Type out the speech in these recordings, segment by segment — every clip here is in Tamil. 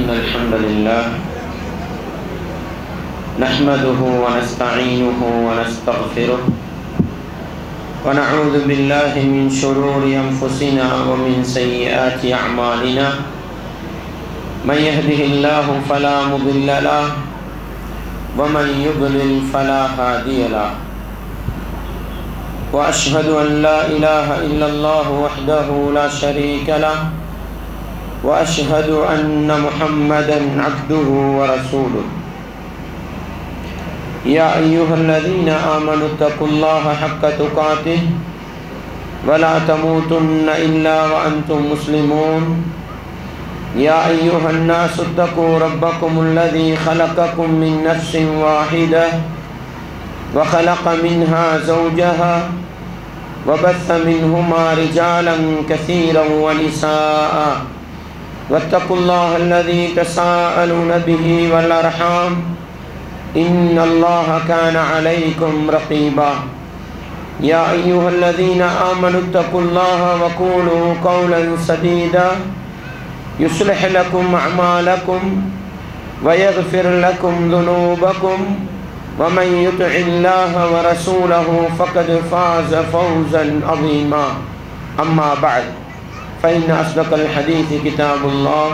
إن الحمد لله نحمده ونستعينه ونستغفره ونعوذ بالله من شرور أنفسنا ومن سيئات أعمالنا من يهده الله فلا مضل له ومن يضلل فلا هادي له وأشهد أن لا إله إلا الله وحده لا شريك له وأشهد أن محمدا عبده ورسوله يا أيها الذين آمنوا اتقوا الله حق تقاته ولا تموتن إلا وأنتم مسلمون يا أيها الناس اتقوا ربكم الذي خلقكم من نفس واحدة وخلق منها زوجها وبث منهما رجالا كثيرا ونساء واتقوا الله الذي تساءلون به والأرحام إن الله كان عليكم رقيبا يا أيها الذين آمنوا اتقوا الله وقولوا قولا سديدا يصلح لكم أعمالكم ويغفر لكم ذنوبكم ومن يطع الله ورسوله فقد فاز فوزا عظيما أما بعد فإن أصدق الحديث كتاب الله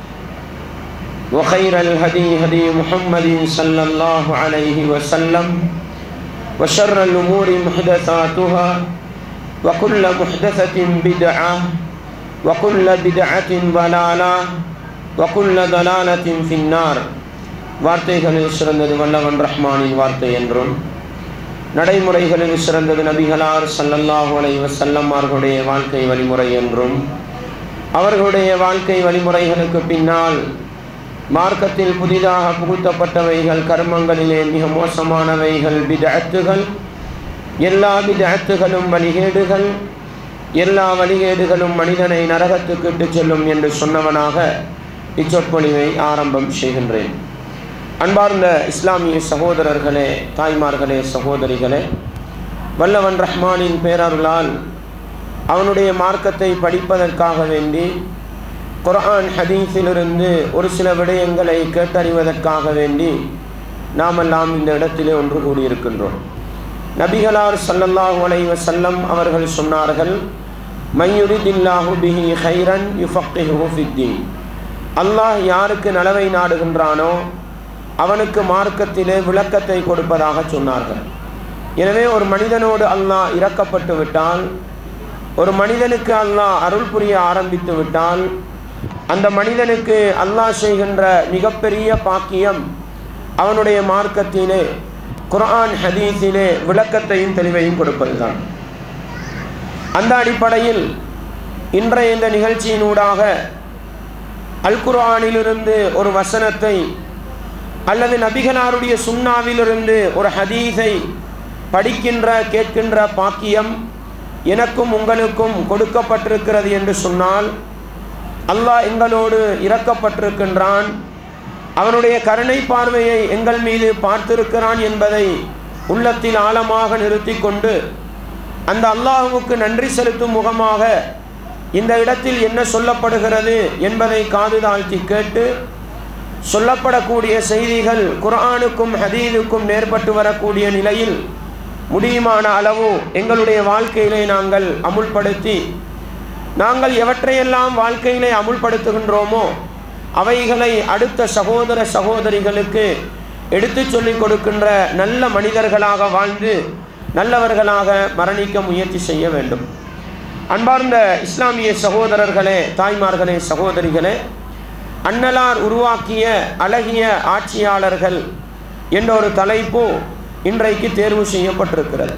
وخير الهدي هدي محمد صلى الله عليه وسلم وشر الأمور محدثاتها وكل محدثة بدعة وكل بدعة ضلالة وكل ضلالة في النار வார்த்தைகளில் சிறந்தது வல்லவன் ரஹ்மானின் வார்த்தை என்றும் நடைமுறைகளில் சிறந்தது நபிகளார் சல்லல்லாஹு அலை வசல்லம்மார்களுடைய வாழ்க்கை வழிமுறை என்றும் அவர்களுடைய வாழ்க்கை வழிமுறைகளுக்கு பின்னால் மார்க்கத்தில் புதிதாக புகுத்தப்பட்டவைகள் கர்மங்களிலே மிக மோசமானவைகள் பிதஅத்துகள் எல்லா பிதஅத்துகளும் வழிகேடுகள் எல்லா வழிகேடுகளும் மனிதனை நரகத்துக்கு இட்டுச் செல்லும் என்று சொன்னவனாக இச்சொற்பொழிவை ஆரம்பம் செய்கின்றேன் அன்பார்ந்த இஸ்லாமிய சகோதரர்களே தாய்மார்களே சகோதரிகளே வல்லவன் ரஹ்மானின் பேரருளால் அவனுடைய மார்க்கத்தை படிப்பதற்காக வேண்டி குர்ஆன் ஹதீஸிலிருந்து ஒரு சில விடயங்களை கேட்டறிவதற்காக வேண்டி நாமெல்லாம் இந்த இடத்திலே ஒன்று கூடியிருக்கின்றோம் நபிகளார் சல்லல்லாஹு அலை வசல்லம் அவர்கள் சொன்னார்கள் மையுரிதில்லாஹு பிஹி ஹைரன் யுஃபக்ஹு ஃபித்தீன் அல்லாஹ் யாருக்கு நலவை நாடுகின்றானோ அவனுக்கு மார்க்கத்திலே விளக்கத்தை கொடுப்பதாக சொன்னார்கள் எனவே ஒரு மனிதனோடு அல்லாஹ் இறக்கப்பட்டு விட்டால் ஒரு மனிதனுக்கு அல்லாஹ் அருள் புரிய ஆரம்பித்து விட்டால் அந்த மனிதனுக்கு அல்லாஹ் செய்கின்ற மிகப்பெரிய பாக்கியம் அவனுடைய மார்க்கத்திலே குர்ஆன் ஹதீஸிலே விளக்கத்தையும் தெளிவையும் கொடுப்பதுதான் அந்த அடிப்படையில் இன்றைய இந்த நிகழ்ச்சியினூடாக அல் குர்ஆனிலிருந்து ஒரு வசனத்தை அல்லது நபிகளாருடைய சுண்ணாவிலிருந்து ஒரு ஹதீஸை படிக்கின்ற கேட்கின்ற பாக்கியம் எனக்கும் உங்களுக்கும் கொடுக்கப்பட்டிருக்கிறது என்று சொன்னால் அல்லாஹ் எங்களோடு இறக்கப்பட்டிருக்கின்றான் அவனுடைய கருணை பார்வையை எங்கள் மீது பார்த்திருக்கிறான் என்பதை உள்ளத்தில் ஆழமாக நிறுத்தி கொண்டு அந்த அல்லாஹுவுக்கு நன்றி செலுத்தும் முகமாக இந்த இடத்தில் என்ன சொல்லப்படுகிறது என்பதை காது தாழ்த்தி கேட்டு சொல்லப்படக்கூடிய செய்திகள் குர்ஆனுக்கும் ஹதீதுக்கும் நேர்பட்டு வரக்கூடிய நிலையில் முடியுமான அளவு எங்களுடைய வாழ்க்கையிலே நாங்கள் அமுல்படுத்தி நாங்கள் எவற்றையெல்லாம் வாழ்க்கையிலே அமுல்படுத்துகின்றோமோ அவைகளை அடுத்த சகோதர சகோதரிகளுக்கு எடுத்து சொல்லிக் கொடுக்கின்ற நல்ல மனிதர்களாக வாழ்ந்து நல்லவர்களாக மரணிக்க முயற்சி செய்ய வேண்டும் அன்பார்ந்த இஸ்லாமிய சகோதரர்களே தாய்மார்களே சகோதரிகளே அன்னலார் உருவாக்கிய அழகிய ஆட்சியாளர்கள் என்ற ஒரு தலைப்பு இன்றைக்கு தேர்வு செய்யப்பட்டிருக்கிறது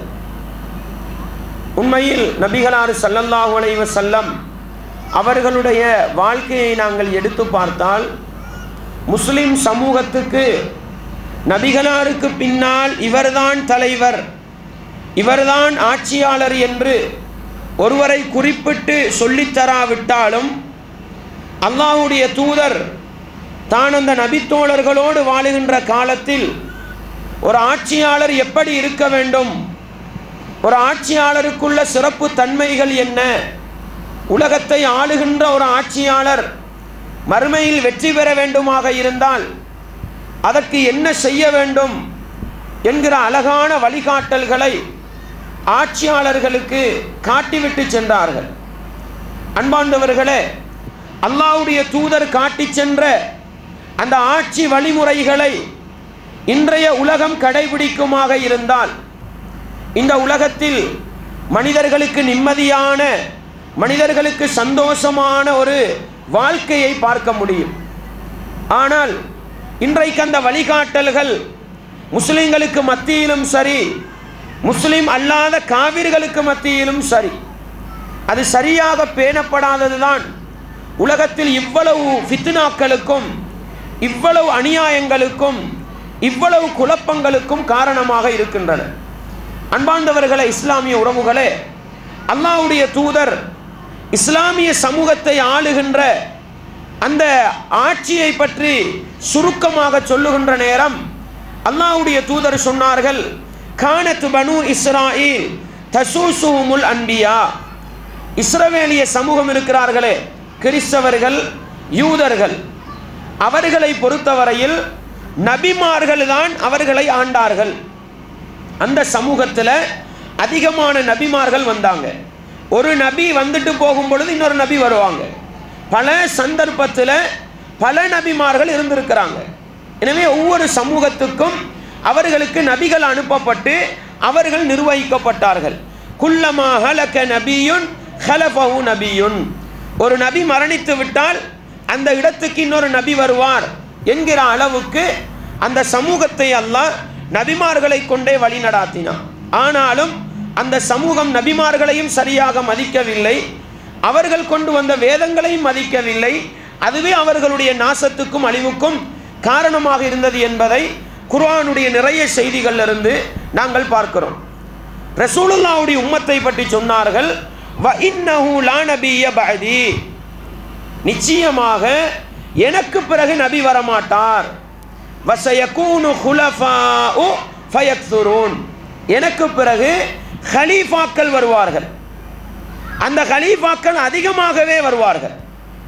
உண்மையில் நபிகளாறு சல்லல்லாஹு அலைவ செல்லம் அவர்களுடைய வாழ்க்கையை நாங்கள் எடுத்து பார்த்தால் முஸ்லிம் சமூகத்துக்கு நபிகளாருக்கு பின்னால் இவர்தான் தலைவர் இவர்தான் ஆட்சியாளர் என்று ஒருவரை குறிப்பிட்டு சொல்லித்தராவிட்டாலும் அல்லாஹுடைய தூதர் தான் அந்த நபித்தோழர்களோடு வாழுகின்ற காலத்தில் ஒரு ஆட்சியாளர் எப்படி இருக்க வேண்டும் ஒரு ஆட்சியாளருக்குள்ள சிறப்பு தன்மைகள் என்ன உலகத்தை ஆளுகின்ற ஒரு ஆட்சியாளர் மறுமையில் வெற்றி பெற வேண்டுமாக இருந்தால் அதற்கு என்ன செய்ய வேண்டும் என்கிற அழகான வழிகாட்டல்களை ஆட்சியாளர்களுக்கு காட்டிவிட்டு சென்றார்கள் அன்பாண்டவர்களே அல்லாவுடைய தூதர் காட்டிச் சென்ற அந்த ஆட்சி வழிமுறைகளை இன்றைய உலகம் கடைபிடிக்குமாக இருந்தால் இந்த உலகத்தில் மனிதர்களுக்கு நிம்மதியான மனிதர்களுக்கு சந்தோஷமான ஒரு வாழ்க்கையை பார்க்க முடியும் ஆனால் இன்றைக்கு அந்த வழிகாட்டல்கள் முஸ்லிம்களுக்கு மத்தியிலும் சரி முஸ்லிம் அல்லாத காவிர்களுக்கு மத்தியிலும் சரி அது சரியாக பேணப்படாததுதான் உலகத்தில் இவ்வளவு ஃபித்னாக்களுக்கும் இவ்வளவு அநியாயங்களுக்கும் இவ்வளவு குழப்பங்களுக்கும் காரணமாக இருக்கின்றன அன்பார்ந்தவர்களே இஸ்லாமிய உறவுகளே அல்லாஹ்வுடைய தூதர் இஸ்லாமிய சமூகத்தை ஆளுகின்ற அந்த ஆட்சியை பற்றி சுருக்கமாக சொல்லுகின்ற நேரம் அல்லாஹ்வுடைய தூதர் சொன்னார்கள் கானத் பனு இஸ்ராயில் தசூசுமுல் அன்பியா இஸ்ரவேலிய சமூகம் இருக்கிறார்களே கிறிஸ்தவர்கள் யூதர்கள் அவர்களை பொறுத்தவரையில் நபிமார்கள் தான் அவர்களை ஆண்டார்கள் அந்த சமூகத்தில் அதிகமான நபிமார்கள் வந்தாங்க ஒரு நபி வந்துட்டு போகும் பொழுது இன்னொரு நபி வருவாங்க பல சந்தர்ப்பத்தில் பல நபிமார்கள் இருந்திருக்கிறாங்க எனவே ஒவ்வொரு சமூகத்துக்கும் அவர்களுக்கு நபிகள் அனுப்பப்பட்டு அவர்கள் நிர்வகிக்கப்பட்டார்கள் குல்லமா ஹலக நபியுன் ஹலபஹு நபியுன் ஒரு நபி மரணித்து விட்டால் அந்த இடத்துக்கு இன்னொரு நபி வருவார் என்கிற அளவுக்கு அந்த சமூகத்தை அல்லாஹ் நபிமார்களை கொண்டே வழி நடாத்தினான் ஆனாலும் அந்த சமூகம் நபிமார்களையும் சரியாக மதிக்கவில்லை அவர்கள் கொண்டு வந்த வேதங்களையும் மதிக்கவில்லை அதுவே அவர்களுடைய நாசத்துக்கும் அழிவுக்கும் காரணமாக இருந்தது என்பதை குர்ஆனுடைய நிறைய செய்திகள் இருந்து நாங்கள் பார்க்கிறோம் ரசூலுல்லாவுடைய உம்மத்தை பற்றி சொன்னார்கள் வ இன்னஹு லா நபிய பஅதி நிச்சயமாக எனக்கு பிறகு நபி வரமாட்டார் வசயகூனு ஹுலஃபாஉ ஃபயக்துரூன் எனக்கு பிறகு ஹலீஃபாக்கள் வருவார்கள் அந்த ஹலீஃபாக்கள் அதிகமாகவே வருவார்கள்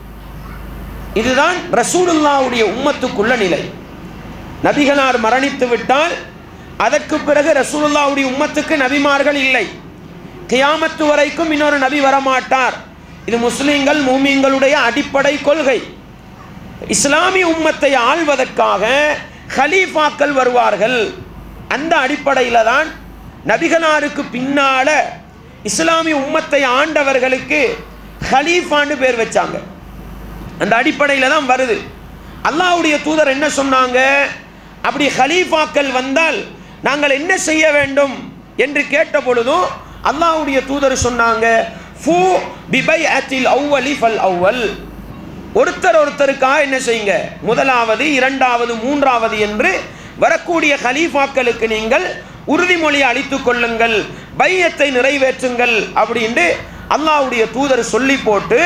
இதுதான் ரசூலுல்லாவுடைய உம்மத்துக்குள்ள நிலை நபிகளார் மரணித்து விட்டால் அதற்கு பிறகு ரசூலுல்லாவுடைய உம்மத்துக்கு நபிமார்கள் இல்லை கியாமத்து வரைக்கும் இன்னொரு நபி வரமாட்டார் இது முஸ்லிம்கள் மூமிங்களுடைய அடிப்படை கொள்கை இஸ்லாமிய உம்மத்தை ஆள்வதற்காக ஹலீஃபாக்கள் வருவார்கள் அந்த அடிப்படையில் தான் நபிகளாருக்கு பின்னால இஸ்லாமிய உம்மத்தை ஆண்டவர்களுக்கு ஹலீஃபான்னு பேர் வச்சாங்க அந்த அடிப்படையில் தான் வருது அல்லாஹ்வுடைய தூதர் என்ன சொன்னாங்க அப்படி ஹலீஃபாக்கள் வந்தால் நாங்கள் என்ன செய்ய வேண்டும் என்று கேட்ட பொழுதும் அல்லாஹ்வுடைய தூதர் சொன்னாங்க ஃபூ பிபை அத்தில் அவ்வலி ஃபல் அவ்வல் ஒருத்தர் ஒருத்தருக்காக என்ன செய்யுங்க முதலாவது இரண்டாவது மூன்றாவது என்று வரக்கூடிய ஹலீஃபாக்களுக்கு நீங்கள் உறுதிமொழி அளித்துக் கொள்ளுங்கள் பையத்தை நிறைவேற்றுங்கள் அப்படின்ட்டு அல்லாஹ்வுடைய தூதர் சொல்லி போட்டு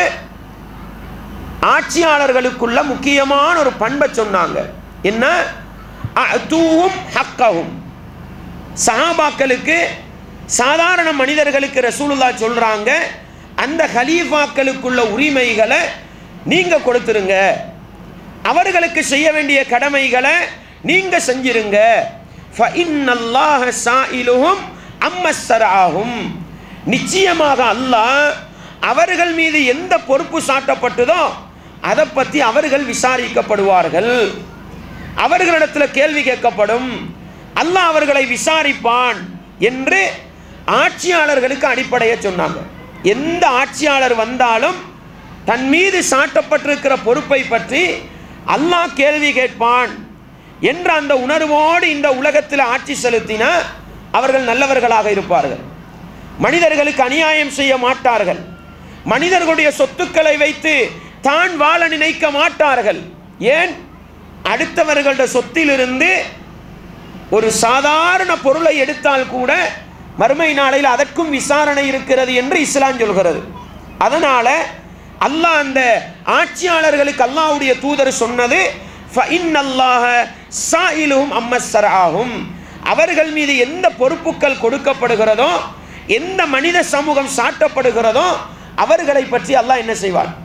ஆட்சியாளர்களுக்குள்ள முக்கியமான ஒரு பண்பை சொன்னாங்க என்ன தூவும் ஹக்கவும் சஹாபாக்களுக்கு சாதாரண மனிதர்களுக்கு ரசூலுல்லா சொல்றாங்க அந்த ஹலீஃபாக்களுக்குள்ள உரிமைகளை நீங்க கொடுத்துருங்க அவர்களுக்கு செய்ய வேண்டிய கடமைகளை நீங்க செஞ்சிருங்க ஃபஇன்னல்லாஹ சாயிலுஹும் அம்மஸ்ஸராஹும் நிச்சயமாக அல்லாஹ் அவர்கள் மீது எந்த பொறுப்பு சாட்டப்பட்டதோ அதை பற்றி அவர்கள் விசாரிக்கப்படுவார்கள் அவர்களிடத்தில் கேள்வி கேட்கப்படும் அல்லாஹ் அவர்களை விசாரிப்பான் என்று ஆட்சியாளர்களுக்கு அடிப்படையை சொன்னாங்க எந்த ஆட்சியாளர் வந்தாலும் தன் மீது சாட்டப்பட்டிருக்கிற பொறுப்பை பற்றி அல்லாஹ் கேள்வி கேட்பான் என்ற அந்த உணர்வோடு இந்த உலகத்தில் ஆட்சி செலுத்தினா அவர்கள் நல்லவர்களாக இருப்பார்கள் மனிதர்களுக்கு அநியாயம் செய்ய மாட்டார்கள் மனிதர்களுடைய சொத்துக்களை வைத்து தான் வாழ நினைக்க மாட்டார்கள் ஏன் அடுத்தவர்களுடைய சொத்திலிருந்து ஒரு சாதாரண பொருளை எடுத்தால் கூட மறுமை நாளையில் அதற்கும் விசாரணை இருக்கிறது என்று இஸ்லாம் சொல்கிறது அதனால அல்லாஹ் அந்த ஆட்சியாளர்களுக்கு அல்லாஹ்வுடைய தூதர் சொன்னது ஃபஇன்னல்லாஹ சாயிலும் அம்மஸ்ஸராகும் அவர்கள் மீது எந்த பொறுப்புகள் கொடுக்கப்படுகிறதோ எந்த மனித சமூகம் சாட்டப்படுகிறதோ அவர்களை பற்றி அல்லாஹ் என்ன செய்வார்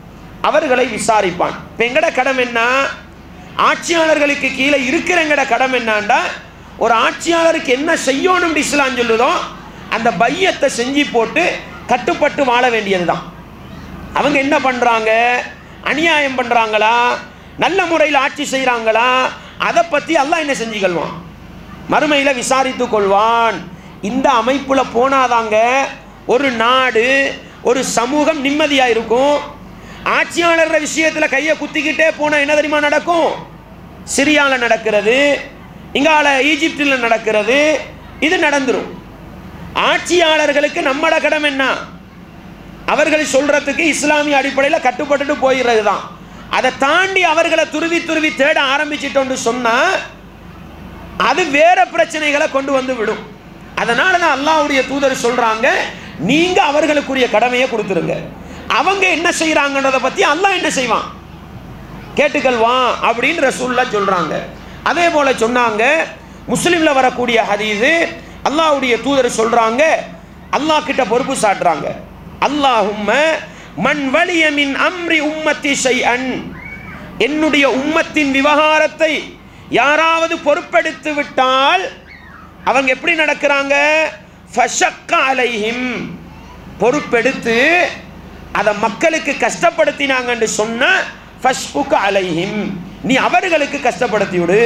அவர்களை விசாரிப்பான் இப்போ எங்கட கடமை என்ன ஆட்சியாளர்களுக்கு கீழே இருக்கிற எங்கட கடமை என்னண்டா ஒரு ஆட்சியாளருக்கு என்ன செய்யணும்னு இஸ்லாம் சொல்லுதோ அந்த பையத்தை செஞ்சு போட்டு கட்டுப்பட்டு வாழ வேண்டியதுதான் அவங்க என்ன பண்ணுறாங்க அநியாயம் பண்ணுறாங்களா நல்ல முறையில் ஆட்சி செய்கிறாங்களா அதை பற்றி அல்லாஹ் என்ன செஞ்சுக்கொள்வான் மறுமையில் விசாரித்து கொள்வான் இந்த அமைப்பில் போனாதாங்க ஒரு நாடு ஒரு சமூகம் நிம்மதியாக இருக்கும் ஆட்சியாளர் விஷயத்தில் கையை குத்திக்கிட்டே போனால் என்ன தெரியுமா நடக்கும் சிரியாவில் நடக்கிறது இங்கால ஈஜிப்டில் நடக்கிறது இது நடந்துரும் ஆட்சியாளர்களுக்கு நம்மட கடமை என்ன அவர்கள் சொல்றதுக்கு இஸ்லாமிய அடிப்படையில் கட்டுப்பட்டுட்டு போயிடுறது தான் அதை தாண்டி அவர்களை துருவி துருவி தேட ஆரம்பிச்சிட்டோன்னு சொன்னா அது வேற பிரச்சனைகளை கொண்டு வந்து விடும் அதனால தான் அல்லாஹ்வுடைய தூதர் சொல்றாங்க நீங்க அவர்களுக்குரிய கடமையை கொடுத்துருங்க அவங்க என்ன செய்யறாங்கன்றதை பத்தி அல்லாஹ் என்ன செய்வான் கேட்டுக்கல்வான் அப்படின்னு ரசூல்லா சொல்றாங்க அதே போல சொன்னாங்க முஸ்லிம்ல வரக்கூடிய ஹதீது அல்லாஹ்வுடைய தூதர் சொல்றாங்க அல்லாஹ் கிட்ட பொறுப்பு சாட்டுறாங்க அல்லாஹும்ம மன் வலிய மின் அம்ரி உம்மத்தி ஷைஅன் என்னுடைய உம்மத்தின் விவகாரத்தை யாராவது பொறுப்பெடுத்து விட்டால் அவங்க எப்படி நடக்கிறாங்க ஃபஷக்க அலைஹிம் பொறுப்பெடுத்து அதை மக்களுக்கு கஷ்டப்படுத்தினாங்கன்னு சொன்ன ஃபஷ்குக்க அலைஹிம் நீ அவர்களுக்கு கஷ்டப்படுத்தி விடு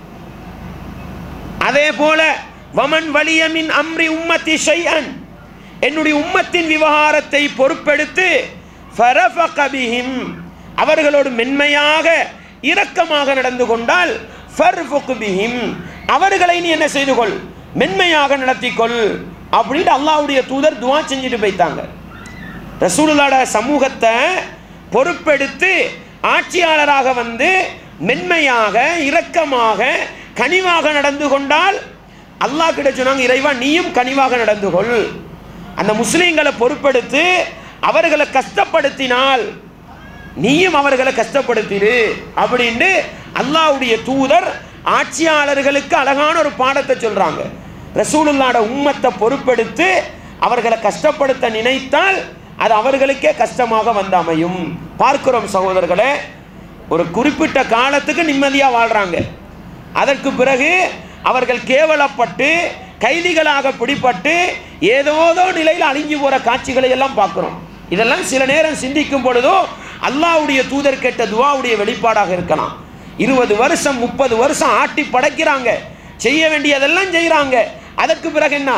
அதே போல வமன் வலியமின் அம்ரி உம்மத்தி ஷைஅன் என்னுடைய உம்மத்தின் விவகாரத்தை பொறுப்பெடுத்து ஃபரஃபக பிஹிம் அவர்களோடு மென்மையாக இரக்கமாக நடந்து கொண்டால் ஃபர்ஃபுக் பிஹிம் அவர்களை நீ என்ன செய்து கொள் மென்மையாக நடத்திக்கொள் அப்படின்ட்டு அல்லாஹ்வுடைய தூதர் துவா செஞ்சுட்டு போய்த்தாங்க ரசூலுல்லாட சமூகத்தை பொறுப்பெடுத்து ஆட்சியாளராக வந்து மென்மையாக இரக்கமாக கனிவாக நடந்து கொண்டால் அல்லாஹ் கிட்ட சொன்னாங்க இறைவா நீயும் கனிவாக நடந்து கொள் அந்த முஸ்லீம்களை பொறுப்பெடுத்து அவர்களை கஷ்டப்படுத்தினால் நீயும் அவர்களை கஷ்டப்படுத்திடு அப்படின்னு அல்லாஹ்வுடைய தூதர் ஆட்சியாளர்களுக்கு அழகான ஒரு பாடத்தை சொல்றாங்க ரசூலுல்லாட உம்மத்தை பொறுப்பெடுத்து அவர்களை கஷ்டப்படுத்த நினைத்தால் அது அவர்களுக்கே கஷ்டமாக வந்து அமையும் பார்க்கிறோம் சகோதரர்களே ஒரு குறிப்பிட்ட காலத்துக்கு நிம்மதியாக வாழ்றாங்க அதற்கு பிறகு அவர்கள் கேவலப்பட்டு கைதிகளாக பிடிப்பட்டு ஏதோதோ நிலையில் அழிஞ்சு போற காட்சிகளை எல்லாம் பார்க்கிறோம் இதெல்லாம் சில நேரம் சிந்திக்கும் பொழுதோ அல்லாஹ்வுடைய தூதர் கேட்ட துவாவுடைய வெளிப்பாடாக இருக்கலாம் இருபது வருஷம் முப்பது வருஷம் ஆட்டி படைக்கிறாங்க செய்ய வேண்டியதெல்லாம் செய்கிறாங்க அதற்கு பிறகு என்ன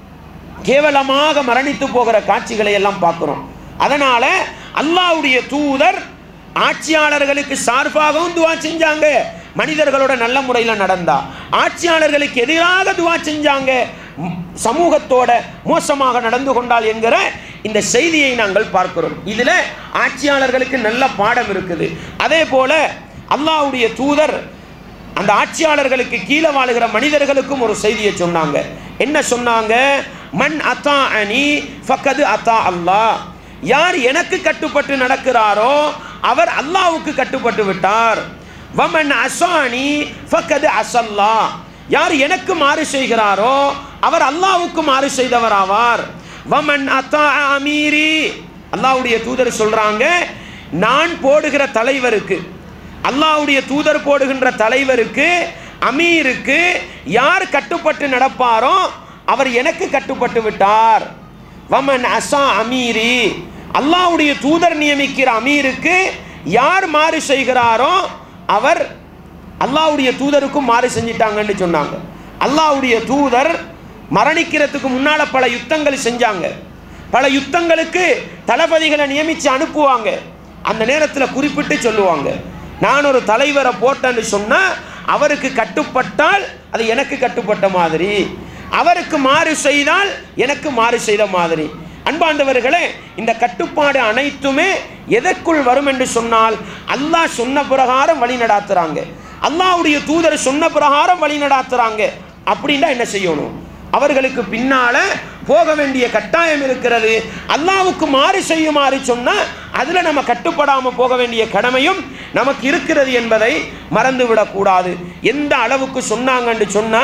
கேவலமாக மரணித்து போகிற காட்சிகளை எல்லாம் பார்க்கிறோம் அதனால அல்லாஹ்வுடைய தூதர் ஆட்சியாளர்களுக்கு சார்பாகவும் துவா செஞ்சாங்க மனிதர்களோட நல்ல முறையில் நடந்தா ஆட்சியாளர்களுக்கு எதிராக துவா செஞ்சாங்க ம், சமூகத்தோட மோசமாக நடந்து கொண்டால் என்கிற இந்த செய்தியை நாங்கள் பார்க்கிறோம் இதுல ஆட்சியாளர்களுக்கு நல்ல பாடம் இருக்குது அதே போல அல்லாஹ்வுடைய தூதர் அந்த ஆட்சியாளர்களுக்கு கீழே வாழுகிற மனிதர்களுக்கும் ஒரு செய்தியை சொன்னாங்க என்ன சொன்னாங்க மன் அத்தா அனி ஃபக்கது அத்தா அல்லாஹ் யார் எனக்கு கட்டுப்பட்டு நடக்கிறாரோ அவர் அல்லாஹ்வுக்கு கட்டுப்பட்டு விட்டார் வமன் அசானி ஃபக்கது அசல்லா யார் எனக்கு மாறு செய்கிறாரோ அவர் அல்லாஹ்வுக்கு மாறு செய்தவர் ஆவார் வமன் அத்தா அமீரி அல்லாஹ்வுடைய தூதர் சொல்றாங்க நான் போடுகிற தலைவருக்கு அல்லாஹ்வுடைய தூதர் போடுகின்ற தலைவருக்கு அமீருக்கு யார் கட்டுப்பட்டு நடப்பாரோ அவர் எனக்கு கட்டுப்பட்டு விட்டார் வமன் அசா அமீரி அல்லாஹ்வுடைய தூதர் நியமிக்கிற அமீருக்கு யார் மாறு செய்கிறாரோ அவர் அல்லாஹ்வுடைய தூதருக்கும் மாறு செஞ்சிட்டாங்கன்னு சொன்னாங்க அல்லாஹ்வுடைய தூதர் மரணிக்கிறதுக்கு முன்னால பல யுத்தங்கள் செஞ்சாங்க பல யுத்தங்களுக்கு தளபதிகளை நியமித்து அனுப்புவாங்க அந்த நேரத்தில் குறிப்பிட்டு சொல்லுவாங்க நான் ஒரு தலைவரை போட்டேன்னு சொன்னா அவருக்கு கட்டுப்பட்டால் அது எனக்கு கட்டுப்பட்ட மாதிரி அவருக்கு மாறு செய்தால் எனக்கு மாறு செய்த மாதிரி அன்பாண்டவர்களே இந்த கட்டுப்பாடு அனைத்துமே எதற்குள் வரும் என்று சொன்னால் அல்லாஹ் சொன்ன பிரகாரம் வழி நடாத்துறாங்க அல்லாஹ்வுடைய தூதர் சொன்ன பிரகாரம் வழி நடாத்துறாங்க அப்படின்னா என்ன செய்யணும் அவர்களுக்கு பின்னால போக வேண்டிய கட்டாயம் இருக்கிறது அல்லாவுக்கு மாறு செய்யுமாறு சொன்னா அதுல நம்ம கட்டுப்படாம போக வேண்டிய கடமையும் நமக்கு இருக்கிறது என்பதை மறந்து விடக்கூடாது எந்த அளவுக்கு சொன்னாங்கன்னு சொன்னா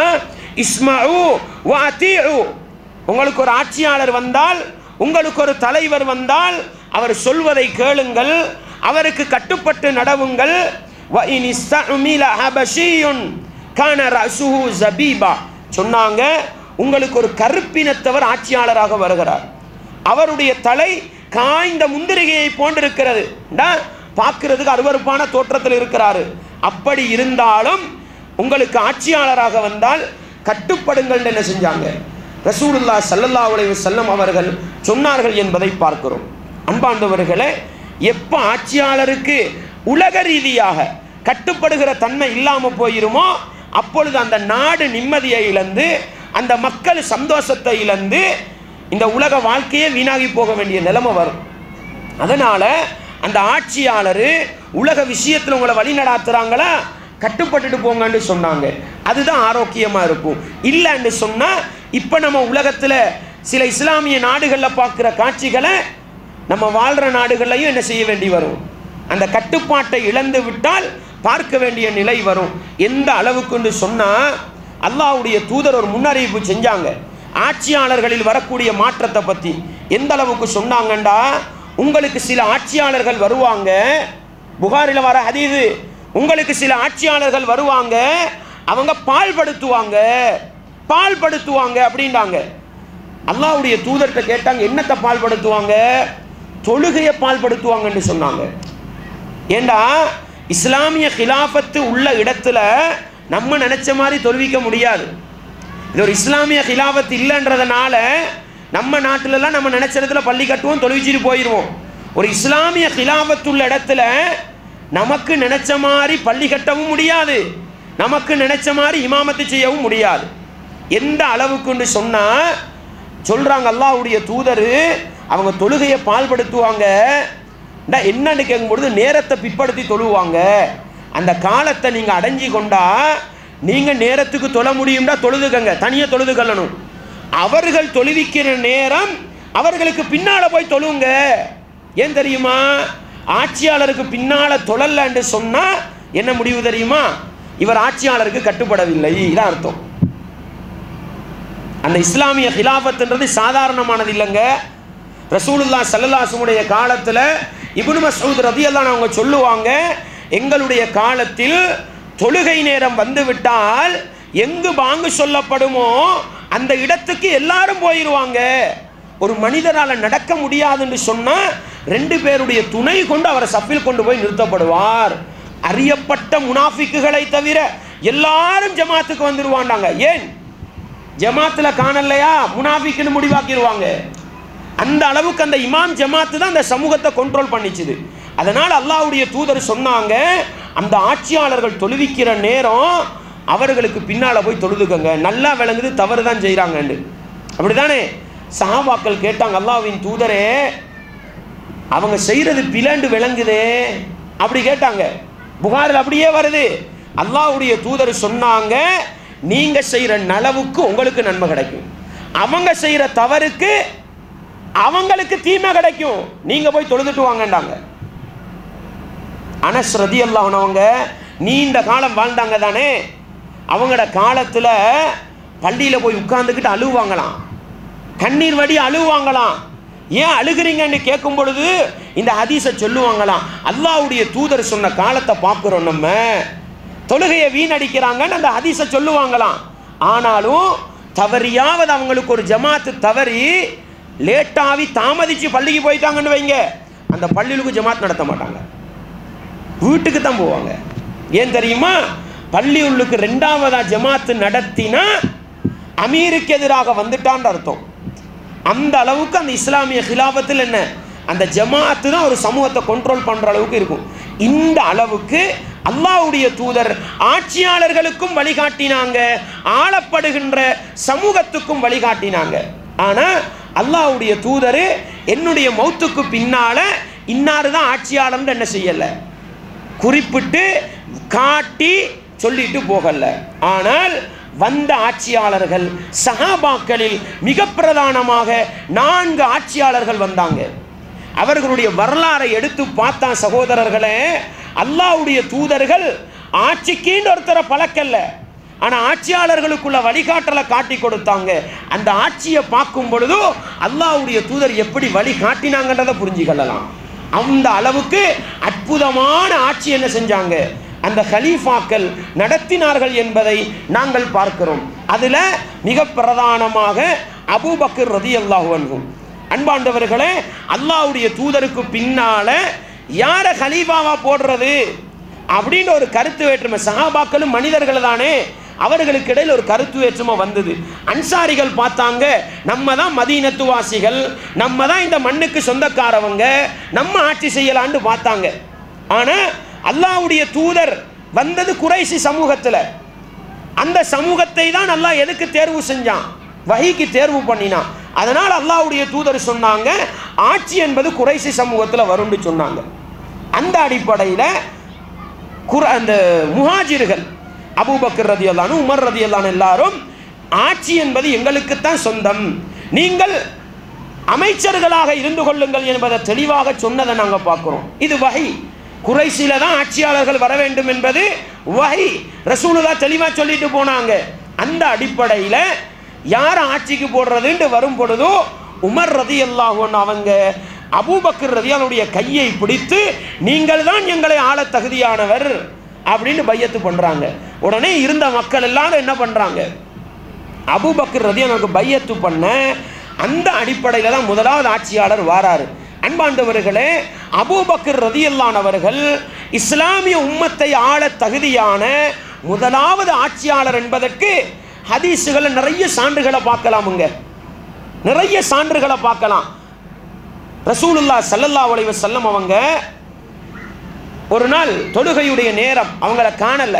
இஸ்மஉ வ அதீஉ உங்களுக்கு ஒரு ஆட்சியாளர் வந்தால் உங்களுக்கு ஒரு தலைவர் வந்தால் அவர் சொல்வதை கேளுங்கள் அவருக்கு கட்டுப்பட்டு நடவுங்கள் வ இன் இஸ்தஅமில ஹபஷியுன் கான ரஸுஹு ஜபீபா சொன்னாங்க உங்களுக்கு ஒரு கருப்பினத்தவர் ஆட்சியாளராக வருகிறார் அவருடைய தலை காய்ந்த முந்திரிகையை போன்றிருக்கிறது டா, பார்க்கிறதுக்கு அருவருப்பான தோற்றத்தில் இருக்கிறாரு அப்படி இருந்தாலும் உங்களுக்கு ஆட்சியாளராக வந்தால் கட்டுப்படுங்கள் என்ன செஞ்சாங்க ரசூலுல்லா ஸல்லல்லாஹு அலைஹி வஸல்லம் அவர்கள் சொன்னார்கள் என்பதை பார்க்கிறோம் அன்பார்ந்தவர்களே எப்போ ஆட்சியாளருக்கு உலக ரீதியாக கட்டுப்படுகிற தன்மை இல்லாமல் போயிருமோ அப்பொழுது அந்த நாடு நிம்மதியை இழந்து அந்த மக்கள் சந்தோஷத்தை இழந்து இந்த உலக வாழ்க்கையே வீணாகி போக வேண்டிய நிலைமை வரும் அதனால அந்த ஆட்சியாளர் உலக விஷயத்தில் உங்களை வழி நடாத்துறாங்களா கட்டுப்பட்டுட்டு போங்கன்னு சொன்னாங்க அதுதான் ஆரோக்கியமாக இருக்கும் இல்லைன்னு சொன்னால் இப்போ நம்ம உலகத்தில் சில இஸ்லாமிய நாடுகளில் பார்க்குற காட்சிகளை நம்ம வாழ்கிற நாடுகள்லையும் என்ன செய்ய வேண்டி வரும் அந்த கட்டுப்பாட்டை இழந்து விட்டால் பார்க்க வேண்டிய நிலை வரும் எந்த அளவுக்குன்னு சொன்னால் அல்லாஹ்வுடைய தூதர் ஒரு முன்னறிவிப்பு செஞ்சாங்க ஆட்சியாளர்களில் வரக்கூடிய மாற்றத்தை பற்றி எந்த அளவுக்கு சொன்னாங்கண்டா உங்களுக்கு சில ஆட்சியாளர்கள் வருவாங்க புகாரில் வர ஹதீது உங்களுக்கு சில ஆட்சியாளர்கள் வருவாங்க அவங்க பால்படுத்துவாங்க பால்படுத்துவாங்க அப்படின்றாங்க அல்லாஹ்வுடைய தூதர்கிட்ட கேட்டாங்க என்னத்தை பால்படுத்துவாங்க தொழுகையை பால்படுத்துவாங்கன்னு சொன்னாங்க ஏண்டா இஸ்லாமிய கிலாஃபத்து உள்ள இடத்துல நம்ம நினைச்ச மாதிரி தொழுவிக்க முடியாது இது ஒரு இஸ்லாமிய கிலாஃபத் இல்லைன்றதுனால நம்ம நாட்டிலலாம் நம்ம நினைச்ச இடத்துல பள்ளி கட்டுவோம் தொழுவிச்சிட்டு போயிடுவோம் ஒரு இஸ்லாமிய கிலாஃபத் உள்ள இடத்துல நமக்கு நினைச்ச மாதிரி பள்ளி கட்டவும் முடியாது நமக்கு நினைச்ச மாதிரி இமாமத்து செய்யவும் முடியாது எந்த அளவுக்குன்னு சொன்னால் சொல்கிறாங்க அல்லாஹ்வுடைய தூதர் அவங்க தொழுகையை பால்படுத்துவாங்க டா, என்னன்னு கேட்கும்பொழுது நேரத்தை பிற்படுத்தி தொழுவாங்க அந்த காலத்தை நீங்கள் அடைஞ்சி கொண்டா நீங்கள் நேரத்துக்கு தொழ முடியும்டா தொழுதுக்கங்க தனியாக தொழுது கொள்ளணும் அவர்கள் தொழுவிக்கிற நேரம் அவர்களுக்கு பின்னால் போய் தொழுவுங்க ஏன் தெரியுமா ஆட்சியாளருக்கு பின்னால் தொழலன்னு சொன்னால் என்ன முடிவு தெரியுமா இவர் ஆட்சியாளருக்கு கட்டுப்படவில்லை இதான் அர்த்தம் அந்த இஸ்லாமிய ஹிலாஃபத்துன்றது சாதாரணமானது இல்லைங்க ரசூலுல்லா சல்லல்லாசுடைய காலத்தில் இப்னு மசூத் ரதியல்லான் அவங்க சொல்லுவாங்க எங்களுடைய காலத்தில் தொழுகை நேரம் வந்து விட்டால் எங்கு பாங்கு சொல்லப்படுமோ அந்த இடத்துக்கு எல்லாரும் போயிடுவாங்க ஒரு மனிதரால் நடக்க முடியாதுன்னு சொன்னால் ரெண்டு பேருடைய துணை கொண்டு அவரை சஃபில் கொண்டு போய் நிறுத்தப்படுவார் அறியப்பட்ட முனாஃபிக்குகளை தவிர எல்லாரும் ஜமாத்துக்கு வந்துடுவாண்டாங்க ஏன் ஜமாத்தில் காணலையா முனாஃபிக்குன்னு முடிவாக்கிடுவாங்க அந்த அளவுக்கு அந்த இமாம் ஜமாத்து தான் அந்த சமூகத்தை கண்ட்ரோல் பண்ணிச்சுது அதனால் அல்லாஹ்வுடைய தூதர் சொன்னாங்க அந்த ஆட்சியாளர்கள் தொழுவிக்கிற நேரம் அவர்களுக்கு பின்னால் போய் தொழுதுக்கங்க நல்லா விளங்குது தவறு தான் செய்கிறாங்கன்னு அப்படிதானே சஹாபாக்கள் கேட்டாங்க அல்லாஹ்வின் தூதரே அவங்க செய்கிறது பிளண்டு விளங்குதே அப்படி கேட்டாங்க புகாரில் அப்படியே வருது அல்லாஹ்வுடைய தூதர் சொன்னாங்க நீங்க செய்கிற நலவுக்கு உங்களுக்கு நன்மை கிடைக்கும் அவங்க செய்கிற தவறுக்கு அவங்களுக்கு தீமை கிடைக்கும் நீங்க போய் தொழுதுட்டு வாங்கண்டாங்க அனஸ் ரதி அவங்க நீண்ட காலம் வாழ்ந்தாங்க தானே அவங்களோட காலத்தில் பள்ளியில் போய் உட்கார்ந்துக்கிட்டு அழுவாங்களாம் கண்ணீர் வடி அழுவாங்களாம் ஏன் அழுகிறீங்கன்னு கேட்கும் பொழுது இந்த ஹதீஸை சொல்லுவாங்களாம் அல்லாஹ்வுடைய தூதர் சொன்ன காலத்தை பார்க்குறோம் நம்ம தொழுகையை வீணடிக்கிறாங்கன்னு அந்த ஹதீஸை சொல்லுவாங்களாம் ஆனாலும் தவறியாவது அவங்களுக்கு ஒரு ஜமாத்து தவறி லேட்டாவி தாமதிச்சு பள்ளிக்கு போயிட்டாங்கன்னு வைங்க அந்த பள்ளிகளுக்கு ஜமாத் நடத்த மாட்டாங்க வீட்டுக்கு தான் போவாங்க ஏன் தெரியுமா பள்ளி உள்ளுக்கு ரெண்டாவதா ஜமாத்து நடத்தினா அமீருக்கு எதிராக வந்துட்டான்ற அர்த்தம் அந்த அளவுக்கு அந்த இஸ்லாமிய ஹிலாபத்தில் என்ன அந்த ஜமாத்து தான் ஒரு சமூகத்தை கண்ட்ரோல் பண்ற அளவுக்கு இருக்கும் இந்த அளவுக்கு அல்லாஹ்வுடைய தூதர் ஆட்சியாளர்களுக்கும் வழிகாட்டினாங்க ஆளப்படுகின்ற சமூகத்துக்கும் வழிகாட்டினாங்க ஆனா அல்லாஹ்வுடைய தூதர் என்னுடைய மௌத்துக்கு பின்னால இன்னாரு தான் ஆட்சியாளர்னு என்ன செய்யலை குறிப்பிட்டு காட்டி சொல்லிட்டு போகல ஆனால் வந்த ஆட்சியாளர்கள் சஹாபாக்களில் மிக பிரதானமாக நான்கு ஆட்சியாளர்கள் வந்தாங்க அவர்களுடைய வரலாறை எடுத்து பார்த்தா சகோதரர்களே அல்லாஹ்வுடைய தூதர்கள் ஆட்சிக்குன்னு ஒருத்தரை பழக்கல்ல ஆனால் ஆட்சியாளர்களுக்குள்ள வழிகாட்டலை காட்டி கொடுத்தாங்க அந்த ஆட்சியை பார்க்கும் பொழுதோ அல்லாஹ்வுடைய தூதர் எப்படி வழி காட்டினாங்கன்றதை புரிஞ்சுக்கொள்ளலாம் அந்த அளவுக்கு அற்புதமான ஆட்சி என்ன செஞ்சாங்க அந்த ஹலீஃபாக்கள் நடத்தினார்கள் என்பதை நாங்கள் பார்க்கிறோம் அதில் மிக பிரதானமாக அபூபக்கர் ரதி அல்லாஹு அன்பாண்டவர்களே அல்லாஹ்வுடைய தூதருக்கு பின்னால யார ஹலீஃபாவா போடுறது அப்படின்னு ஒரு கருத்து வேற்றுமை சஹாபாக்களும் மனிதர்கள் தானே அவர்களுக்கு இடையில் ஒரு கருத்து வேற்றுமை வந்தது அன்சாரிகள் பார்த்தாங்க நம்ம தான் மதீனத்துவாசிகள் நம்ம தான் இந்த மண்ணுக்கு சொந்தக்காரவங்க நம்ம ஆட்சி செய்யலான்னு பார்த்தாங்க ஆனால் அல்லாஹ்வுடைய தூதர் வந்தது குறைசி சமூகத்தில் அந்த சமூகத்தை தான் அல்லாஹ் எதுக்கு தேர்வு செஞ்சான் வஹிக்கு தேர்வு பண்ணினான் அதனால் அல்லாஹ்வுடைய தூதர் சொன்னாங்க ஆட்சி என்பது குறைசி சமூகத்தில் வரும்னு சொன்னாங்க அந்த அடிப்படையில் குர அந்த முஹாஜிர்கள் அபூபக்கர் ரதி அல்லானு உமர் ரதி எல்லாரும் ஆட்சி என்பது எங்களுக்குத்தான் சொந்தம் நீங்கள் அமைச்சர்களாக இருந்து கொள்ளுங்கள் என்பதை தெளிவாக சொன்னதை நாங்கள் பார்க்குறோம் இது வகை குறைசில தான் ஆட்சியாளர்கள் வர வேண்டும் என்பது வகை ரசூலுல்லா தெளிவாக சொல்லிட்டு போனாங்க அந்த அடிப்படையில் யார் ஆட்சிக்கு போடுறதுன்ட்டு வரும் பொழுதோ உமர் ரதி அல்லாஹன் அவங்க அபூபக்கர் ரதியானுடைய கையை பிடித்து நீங்கள் தான் எங்களை ஆள தகுதியானவர் அப்படின்னு பையத்து பண்ணுறாங்க உடனே இருந்த மக்கள் எல்லாரும் என்ன பண்ணுறாங்க அபூபக்கர் ரதியானுக்கு பையத்து பண்ண அந்த அடிப்படையில் தான் முதலாவது ஆட்சியாளர் வாராரு அன்பாண்டவர்களே அபூபக்கர் ரதியல்லானவர்கள் இஸ்லாமிய உம்மத்தை ஆள தகுதியான முதலாவது ஆட்சியாளர் என்பதற்கு ஹதீஸுகளை நிறைய சான்றுகளை பார்க்கலாமுங்க நிறைய சான்றுகளை பார்க்கலாம் ரசூலுல்லா சல்லல்லா அலைஹி வஸல்லம் அவங்க ஒரு நாள் தொழுகையுடைய நேரம் அவங்கள காணல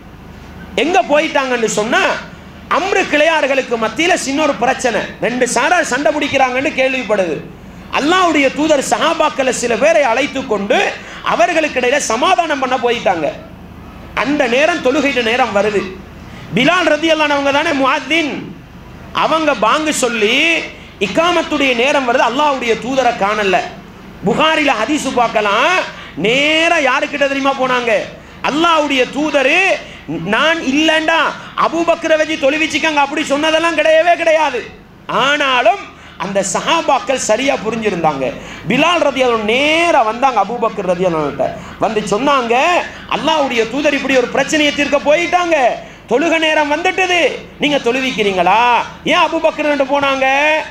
எங்க போயிட்டாங்கன்னு சொன்னா அம்ரு கிளையார்களுக்கு மத்தியில் சின்ன ஒரு பிரச்சனை ரெண்டு சாரார் சண்டை பிடிக்கிறாங்கன்னு கேள்விப்படுது அல்லாஹ்வுடைய தூதர் சஹாபாக்களை சில பேரை அழைத்து கொண்டு அவர்களுக்கு இடையில சமாதானம் பண்ண போயிட்டாங்க அந்த நேரம் தொழுகையிட்ட நேரம் வருது பிலால் ரதி அவங்க தானே முஹாத்தின் அவங்க பாங்கு சொல்லி இக்காமத்துடைய நேரம் வருது அல்லாஹ்வுடைய தூதரை காணல புகாரில ஹதீஸு பார்க்கலாம் நேரா யாருக்கிட்ட தெரியுமா போனாங்க அல்லாஹ்வுடைய தூதர் நான் இல்லைண்டா அபூபக்கரை வச்சு தொழுவிச்சுக்காங்க அப்படி சொன்னதெல்லாம் கிடையவே கிடையாது ஆனாலும் அந்த சஹாபாக்கள் சரியா புரிஞ்சிருந்தாங்க பிலால் ரதி நேரா வந்தாங்க அபூபக்கர் ரதி வந்து சொன்னாங்க அல்லாஹ்வுடைய தூதர் இப்படி ஒரு பிரச்சனையை தீர்க்க போயிட்டாங்க தொழுக நேரம் வந்துட்டது நீங்க தொழுவிக்கிறீங்களா ஏன் அபூபக்கர் போனாங்க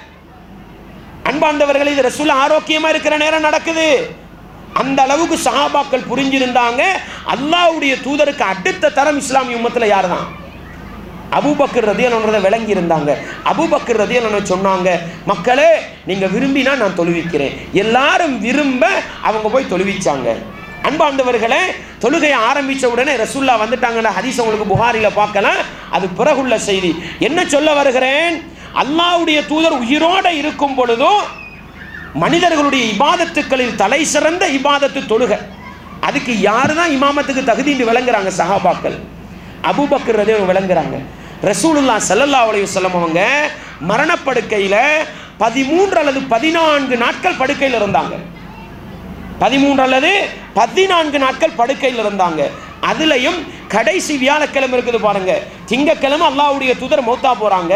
அன்பாண்டவர்கள் இது ரசூல் ஆரோக்கியமா இருக்கிற நேரம் நடக்குது அந்த அளவுக்கு சஹாபாக்கள் புரிஞ்சிருந்தாங்க அல்லாஹ்வுடைய தூதருக்கு அடுத்த தரம் இஸ்லாமிய உம்மத்தில் யார் தான் அபூபக்கர் ரதியன்றதை விளங்கி இருந்தாங்க அபூபக்கர் ரதியன சொன்னாங்க மக்களே நீங்க விரும்பினா நான் தொழுவிக்கிறேன் எல்லாரும் விரும்ப அவங்க போய் தொழுவிச்சாங்க அன்பாண்டவர்களே தொழுகையை ஆரம்பிச்ச உடனே ரசூல்லா வந்துட்டாங்கன்னு ஹதீஸ் உங்களுக்கு புகாரில பார்க்கலாம் அது பிறகுள்ள செய்தி என்ன சொல்ல வருகிறேன் அல்லாஹ்வுடைய தூதர் உயிரோட இருக்கும் பொழுதும் மனிதர்களுடைய இபாதத்துக்களில் தலை சிறந்த இபாதத்து தொழுகை அதுக்கு யாரு தான் இமாமத்துக்கு தகுதின்னு விளங்குறாங்க சஹாபாக்கள் அபூபக்கர் ரதி அவங்க விளங்குறாங்க ரசூலுல்லா ஸல்லல்லாஹு அலைஹி வஸல்லம் அவங்க மரணப்படுக்கையில் பதிமூன்று அல்லது பதினான்கு நாட்கள் படுக்கையில் இருந்தாங்க பதிமூன்று அல்லது பதினான்கு நாட்கள் படுக்கையில் இருந்தாங்க அதுலயும் கடைசி வியாழக்கிழமை இருக்குது பாருங்க திங்கக்கிழமை அல்லாஹ்வுடைய தூதர் மௌத்தா போறாங்க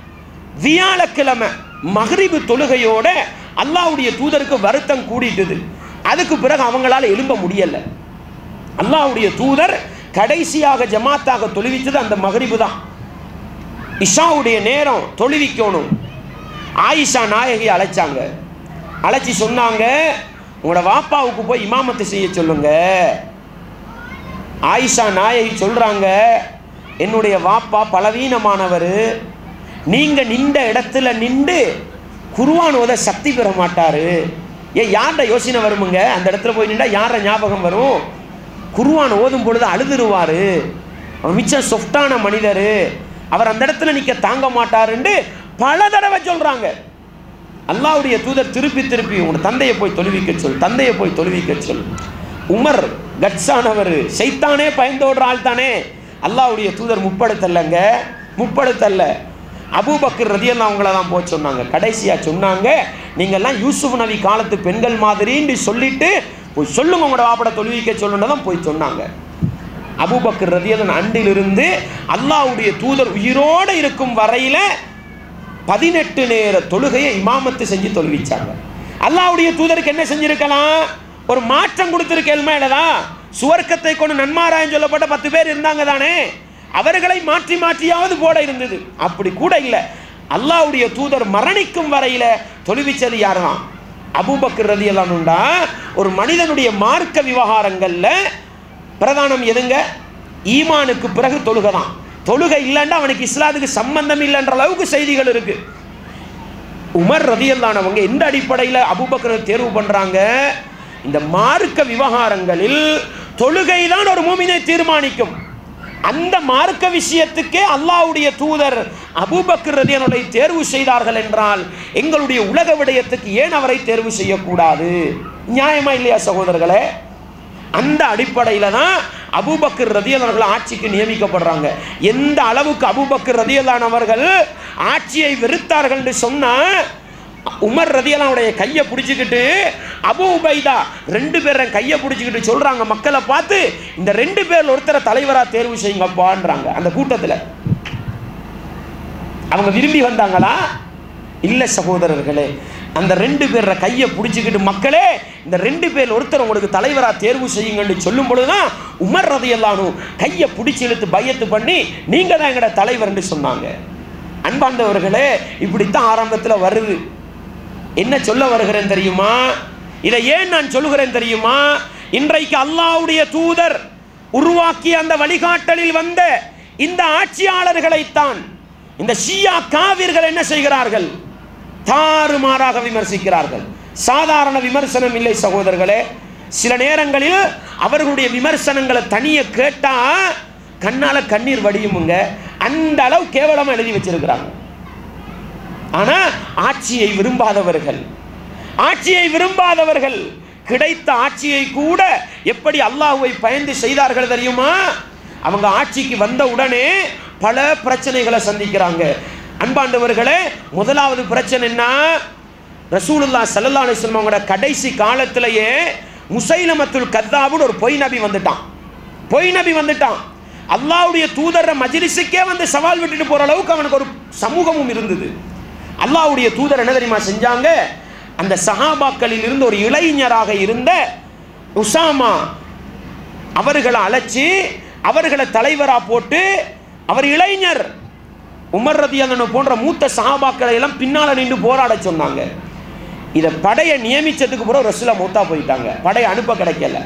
வியாழக்கிழமை மகரிபு தொழுகையோட அல்லாஹ்வுடைய தூதருக்கு வருத்தம் கூடிட்டுது அதுக்கு பிறகு அவங்களால எழும்ப முடியல அல்லாஹ்வுடைய தூதர் கடைசியாக ஜமாத்தாக தொழுவிச்சது அந்த மகரிபு தான் இஷாவுடைய நேரம் தொழுவிக்கணும் ஆயிஷா நாயகி அழைச்சாங்க அழைச்சி சொன்னாங்க உங்களோட வாப்பாவுக்கு போய் இமாமத்து செய்ய சொல்லுங்க ஆயிஷா நாயகி சொல்றாங்க என்னுடைய வாப்பா பலவீனமானவர் நீங்க நின்ற இடத்துல நின்று குருவான் ஓத சக்தி பெற மாட்டாரு ஏன் யார்ட யோசனை வருமுங்க அந்த இடத்துல போய் நின்றா யார ஞாபகம் வரும் குருவான் ஓதும் பொழுது அழுதுருவாரு அவர் மிச்சம் சொஃப்டான மனிதர் அவர் அந்த இடத்துல நிற்க தாங்க மாட்டாருன்னு பல தடவை சொல்றாங்க அல்லாஹ்வுடைய தூதர் திருப்பி திருப்பி உங்களோட தந்தையை போய் தொழுவிக்க சொல் தந்தையை போய் தொழுவிக்க சொல் உமர் கட்ஸானவர் சைத்தானே பயந்தோடுற ஆள் தானே அல்லாஹ்வுடைய தூதர் முப்படுத்தல்லங்க முப்படுத்தல்ல அபூபக்கர் ரதியெல்லாம் அவங்கள தான் போக சொன்னாங்க கடைசியாக சொன்னாங்க நீங்கள்லாம் யூசுப் நபி காலத்து பெண்கள் மாதிரின்னு சொல்லிட்டு போய் சொல்லுங்க உங்களோட வாப்பட தொழுவிக்க சொல்லுன்னு தான் போய் சொன்னாங்க அபூபக்கர் ரதியதன் அண்டிலிருந்து அல்லாஹ்வுடைய தூதர் உயிரோடு இருக்கும் வரையில பதினெட்டு நேர தொழுகையை இமாமத்து செஞ்சு தொழுவிச்சாங்க அல்லாஹ்வுடைய தூதருக்கு என்ன செஞ்சிருக்கலாம் ஒரு மாற்றம் கொடுத்திருக்கேள்மா இல்லதா சுவர்க்கத்தை கொண்டு நன்மாராயம் சொல்லப்பட்ட பத்து பேர் இருந்தாங்க தானே அவர்களை மாற்றி மாற்றியாவது போட இருந்தது அப்படி கூட இல்லை அல்லாஹ்வுடைய தூதர் மரணிக்கும் வரையில தொழுவிச்சது யாருதான் அபூபக்கர் ரதி உண்டா ஒரு மனிதனுடைய மார்க்க விவகாரங்கள்ல பிரதானம் எதுங்க ஈமானுக்கு பிறகு தொழுகை தான் தொழுகை இல்லைன்னா அவனுக்கு இஸ்லாத்துக்கு சம்பந்தம் இல்லைன்ற அளவுக்கு செய்திகள் இருக்கு உமர் ரதியல்லானவங்க எந்த அடிப்படையில் அபூபக்கரை தேர்வு பண்றாங்க இந்த மார்க்க விவகாரங்களில் தொழுகை தான் ஒரு மூமினை தீர்மானிக்கும் அந்த மார்க்க விஷயத்துக்கே அல்லாஹ்வுடைய தூதர் அபூபக்கர் ரதியனுடைய தேர்வு செய்தார்கள் என்றால் எங்களுடைய உலக விடயத்துக்கு ஏன் அவரை தேர்வு செய்யக்கூடாது நியாயமா இல்லையா சகோதரர்களே அந்த அடிப்படையில் தான் அபூபக்கர் ரதியலானவர்கள் ஆட்சிக்கு நியமிக்கப்படுறாங்க எந்த அளவுக்கு அபூபக்கர் ரதியலானவர்கள் ஆட்சியை வெறுத்தார்கள் என்று சொன்னா உமர் ரதியலானுடைய கையை பிடிச்சிக்கிட்டு அபு உபைதா ரெண்டு பேரும் கையை பிடிச்சிக்கிட்டு சொல்றாங்க மக்களை பார்த்து இந்த ரெண்டு பேர்ல ஒருத்தரை தலைவரா தேர்வு செய்யுங்கப்பான்றாங்க அந்த கூட்டத்தில் அவங்க விரும்பி வந்தாங்களா இல்லை சகோதரர்களே அந்த ரெண்டு பேர கையை பிடிச்சிக்கிட்டு மக்களே இந்த ரெண்டு பேர் ஒருத்தர் உங்களுக்கு தலைவராக தேர்வு செய்யுங்கன்னு சொல்லும் பொழுதுதான் உமர் ரதையெல்லானும் கையை பிடிச்சி இழுத்து பயத்து பண்ணி நீங்க தான் எங்களோட தலைவர்னு சொன்னாங்க அன்பார்ந்தவர்களே இப்படித்தான் ஆரம்பத்தில் வருது என்ன சொல்ல வருகிறேன் தெரியுமா இதை ஏன் நான் சொல்லுகிறேன் தெரியுமா இன்றைக்கு அல்லாஹ்வுடைய தூதர் உருவாக்கிய அந்த வழிகாட்டலில் வந்த இந்த ஆட்சியாளர்களைத்தான் இந்த ஷியா காவிர்கள் என்ன செய்கிறார்கள் தாறுமாறாக விமர்சிக்கிறார்கள் சாதாரண விமர்சனம் இல்லை சகோதரர்களே சில நேரங்களில் அவர்களுடைய விமர்சனங்களை தனிய கேட்டா கண்ணால கண்ணீர் வடியுமுங்க அந்த அளவு கேவலமா எழுதி வச்சிருக்கிறாங்க ஆனா ஆட்சியை விரும்பாதவர்கள் ஆட்சியை விரும்பாதவர்கள் கிடைத்த ஆட்சியை கூட எப்படி அல்லாஹ்வை பயந்து செய்தார்கள் தெரியுமா அவங்க ஆட்சிக்கு வந்த உடனே பல பிரச்சனைகளை சந்திக்கிறாங்க அன்பாண்டவர்களே முதலாவது பிரச்சனை என்ன ரசூலுல்லா சல்லல்லா அலிஸ்லம் அவங்களோட கடைசி காலத்திலேயே முசைலமத்துல் கத்தாபுன்னு ஒரு பொய் நபி வந்துட்டான் பொய் நபி வந்துட்டான் அல்லாஹ்வுடைய தூதர மஜ்லிஸுக்கே வந்து சவால் விட்டுட்டு போற அளவுக்கு அவனுக்கு ஒரு சமூகமும் இருந்தது அல்லாஹ்வுடைய தூதர் என்ன தெரியுமா செஞ்சாங்க அந்த சஹாபாக்களில் இருந்து ஒரு இளைஞராக இருந்த உசாமா அவர்களை அழைச்சி அவர்களை தலைவராக போட்டு அவர் இளைஞர் உமர் ரதியாதன போன்ற மூத்த சஹாபாக்களை எல்லாம் பின்னால் நின்று போராட சொன்னாங்க இதை படையை நியமிச்சதுக்கு பிறகு ரசுலா மூத்தா போயிட்டாங்க படையை அனுப்ப கிடைக்கல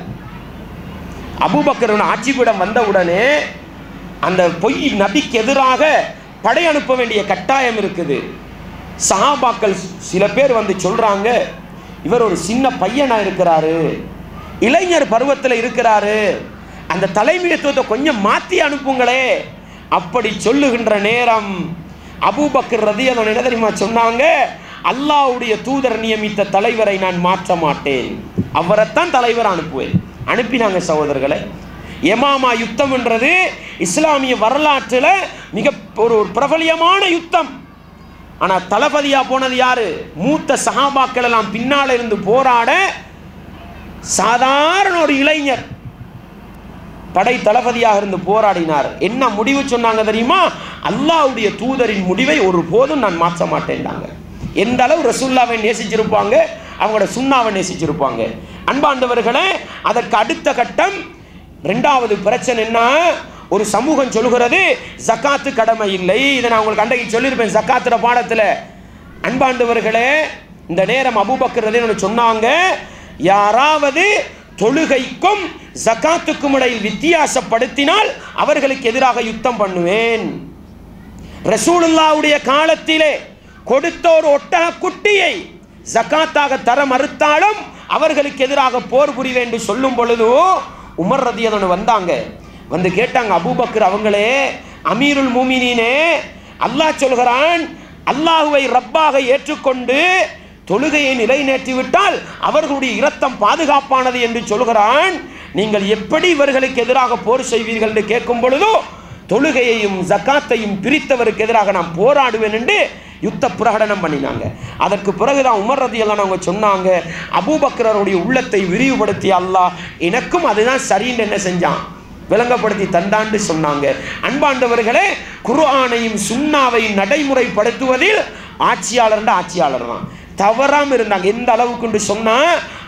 அபூபக்கரோட ஆட்சிப்பிடம் வந்த உடனே அந்த பொய் நபிக்கு எதிராக படை அனுப்ப வேண்டிய கட்டாயம் இருக்குது சஹாபாக்கள் சில பேர் வந்து சொல்றாங்க இவர் ஒரு சின்ன பையனா இருக்கிறாரு இளைஞர் பருவத்தில் இருக்கிறாரு அந்த தலைமையத்துவத்தை கொஞ்சம் மாற்றி அனுப்புங்களே அப்படி சொல்லுகின்ற நேரம் அபூபக்கர் ரதியல்லா என்ன தெரியுமா சொன்னாங்க அல்லாஹ்வுடைய தூதர் நியமித்த தலைவரை நான் மாற்ற மாட்டேன் அவரைத்தான் தலைவர் அனுப்புவேன் அனுப்பினாங்க சகோதரர்களை எமாமா யுத்தம்ன்றது இஸ்லாமிய வரலாற்றில் மிக ஒரு ஒரு பிரபலியமான யுத்தம் ஆனால் தளபதியா போனது யாரு மூத்த சஹாபாக்கள் எல்லாம் பின்னால இருந்து போராட சாதாரண ஒரு இளைஞர் படை தளபதியாக இருந்து போராடினார் என்ன முடிவு சொன்னாங்க தெரியுமா அல்லாஹ்வுடைய தூதரின் முடிவை ஒரு போதும் நான் மாற்ற மாட்டேன்டாங்க எந்த அளவு ரசூல்லாவை நேசிச்சிருப்பாங்க அவங்களோட சுண்ணாவை நேசிச்சிருப்பாங்க அன்பாண்டவர்களே அதற்கு அடுத்த கட்டம் ரெண்டாவது பிரச்சனை என்ன ஒரு சமூகம் சொல்லுகிறது ஜக்காத்து கடமை இல்லை இதை நான் உங்களுக்கு அன்றைக்கு சொல்லியிருப்பேன் ஜக்காத்துற பாடத்தில் அன்பாண்டவர்களே இந்த நேரம் அபூபக்கர் ரலியல்லாஹு சொன்னாங்க யாராவது தொழுகைக்கும் ஜக்காத்துக்கும் இடையில் வித்தியாசப்படுத்தினால் அவர்களுக்கு எதிராக யுத்தம் பண்ணுவேன் ரசூலுல்லாவுடைய காலத்திலே கொடுத்த ஒரு ஒட்டக குட்டியை ஜக்காத்தாக தர மறுத்தாலும் அவர்களுக்கு எதிராக போர் புரிவேன் என்று சொல்லும் பொழுது உமர் ரதியதனு வந்தாங்க வந்து கேட்டாங்க அபூபக்கர் அவங்களே அமீருல் மூமினீனே அல்லாஹ் சொல்கிறான் அல்லாஹுவை ரப்பாக ஏற்றுக்கொண்டு தொழுகையை நிலைநேற்றி விட்டால் அவர்களுடைய இரத்தம் பாதுகாப்பானது என்று சொல்கிறான் நீங்கள் எப்படி இவர்களுக்கு எதிராக போர் செய்வீர்கள் என்று கேட்கும் பொழுதோ தொழுகையையும் ஜக்காத்தையும் பிரித்தவருக்கு எதிராக நான் போராடுவேன் என்று யுத்த பிரகடனம் பண்ணினாங்க அதற்கு பிறகுதான் உமர் ரதியெல்லாம் அவங்க சொன்னாங்க அபூபக்கரருடைய உள்ளத்தை விரிவுபடுத்தி அல்லாஹ் எனக்கும் அதுதான் சரின்னு என்ன செஞ்சான் விளங்கப்படுத்தி தந்தாண்டு சொன்னாங்க அன்பாண்டவர்களே குர்ஆனையும் சுண்ணாவையும் நடைமுறைப்படுத்துவதில் ஆட்சியாளர்ன்ற ஆட்சியாளர் தான் தவறாம இருந்தாங்க எந்த அளவுக்கு சொன்னா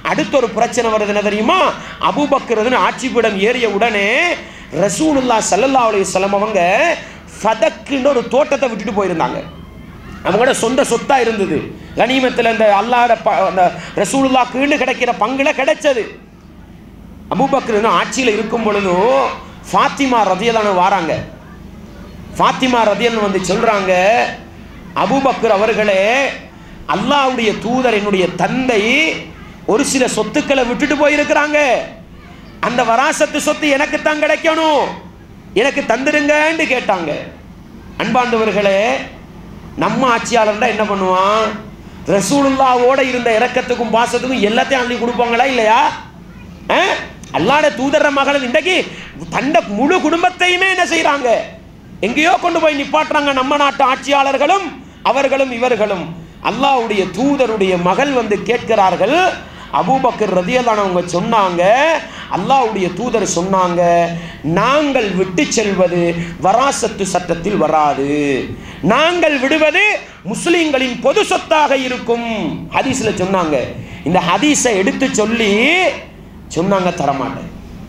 அடுத்த ஒரு பிரச்சனை வருது என்ன தெரியுமா அபூபக்கர்னு ஆட்சி பீடம் ஏறிய உடனே ரசூலுல்லா ஸல்லல்லாஹு அலைஹி வஸல்லம் அவங்க ஃபதக்குன்னு ஒரு தோட்டத்தை விட்டுட்டு போயிருந்தாங்க அவங்களோட சொந்த சொத்தா இருந்தது கனிமத்தில் இந்த அல்லாட ப அந்த ரசூலுல்லாக்குன்னு கிடைக்கிற பங்குல கிடைச்சது அபூபக்கர் ஆட்சியில் இருக்கும் பொழுதும் ஃபாத்திமா ரதியலான வாராங்க ஃபாத்திமா ரதியல் வந்து சொல்றாங்க அபூபக்கர் அவர்களே அல்லாஹ்வுடைய தூதர் என்னுடைய தந்தை ஒரு சில சொத்துக்களை விட்டுட்டு போயிருக்கிறாங்க அந்த வராசத்து சொத்து எனக்கு தான் கிடைக்கணும் எனக்கு தந்துருங்கன்னு கேட்டாங்க அன்பாண்டவர்களே நம்ம ஆட்சியாளர்னா என்ன பண்ணுவான் ரசூலுல்லாவோட இருந்த இரக்கத்துக்கும் பாசத்துக்கும் எல்லாத்தையும் அள்ளி கொடுப்பாங்களா இல்லையா ஆ? அல்லாட தூதர மகள் இன்றைக்கு தண்ட முழு குடும்பத்தையுமே என்ன செய்றாங்க எங்கேயோ கொண்டு போய் நிப்பாட்டுறாங்க நம்ம நாட்டு ஆட்சியாளர்களும் அவர்களும் இவர்களும் அல்லாஹ்வுடைய தூதருடைய மகள் வந்து கேட்கிறார்கள் அபூபக்கர் ரதியல்லானவங்க சொன்னாங்க அல்லாஹ்வுடைய தூதர் சொன்னாங்க நாங்கள் விட்டு செல்வது வராசத்து சட்டத்தில் வராது நாங்கள் விடுவது முஸ்லிம்களின் பொது சொத்தாக இருக்கும் ஹதீஸ்ல சொன்னாங்க இந்த ஹதீஸை எடுத்து சொல்லி சொன்னாங்க தரமாட்டேன்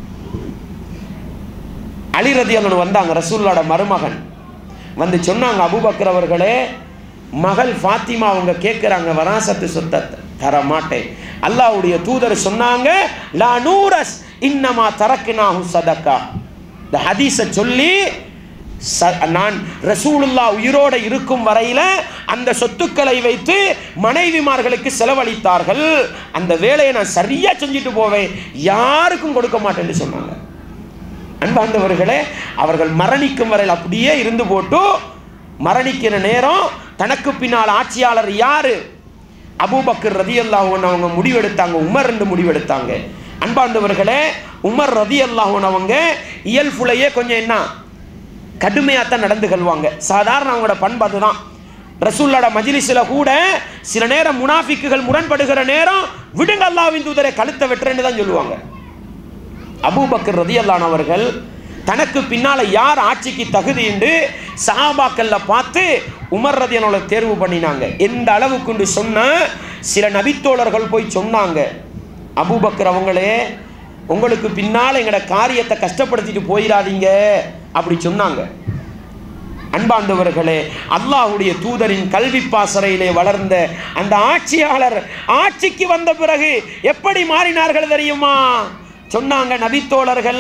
அலி ரதியல்லன் வந்தாங்க ரசூல்லோட மருமகன் வந்து சொன்னாங்க அபூபக்கர் அவர்களே மகள் ஃபாத்திமா அவங்க கேட்குறாங்க வராசத்து சொத்தை தர மாட்டேன் அல்லாஹ்வுடைய தூதர் சொன்னாங்க லா நூரஸ் இன்னமா தரக்கினாஹு சதக்கா இந்த ஹதீஸை சொல்லி ச- நான் ரசூலுல்லா உயிரோட இருக்கும் வரையில அந்த சொத்துக்களை வைத்து மனைவிமார்களுக்கு செலவழித்தார்கள் அந்த வேலையை நான் சரியா செஞ்சுட்டு போவேன் யாருக்கும் கொடுக்க மாட்டேன்னு சொன்னாங்க அன்பார்ந்தவர்களே அவர்கள் மரணிக்கும் வரையில் அப்படியே இருந்து போட்டு மரணிக்கிற நேரம் தனக்கு பின்னால் ஆட்சியாளர் யாரு அபூபக்கர் ரதி அவங்க முடிவெடுத்தாங்க உமர் என்று முடிவெடுத்தாங்க அன்பார்ந்தவர்களே உமர் ரதி அவங்க இயல்புலையே கொஞ்சம் என்ன கடுமையாக தான் நடந்து கொள்வாங்க சாதாரண அவங்களோட பண்பு அதுதான் ரசூல்லோட மஜ்லிஸில் கூட சில நேரம் முனாஃபிக்குகள் முரண்படுகிற நேரம் விடுங்க அல்லாவின் தூதரை கழுத்தை வெட்டுறேன்னு தான் சொல்லுவாங்க அபூபக்கர் ரதியல்லான் அவர்கள் தனக்கு பின்னால யார் ஆட்சிக்கு தகுதி என்று சஹாபாக்கள்ல பார்த்து உமர் ரதியனோட தேர்வு பண்ணினாங்க எந்த அளவுக்கு சொன்ன சில நபித்தோழர்கள் போய் சொன்னாங்க அபூபக்கர் அவங்களே உங்களுக்கு பின்னால் எங்களோட காரியத்தை கஷ்டப்படுத்திட்டு போயிடாதீங்க அப்படி சொன்னாங்க அன்பார்ந்தவர்களே அல்லாஹ்வுடைய தூதரின் கல்வி பாசறையிலே வளர்ந்த அந்த ஆட்சியாளர் ஆட்சிக்கு வந்த பிறகு எப்படி மாறினார்கள் தெரியுமா சொன்னாங்க நபித்தோழர்கள்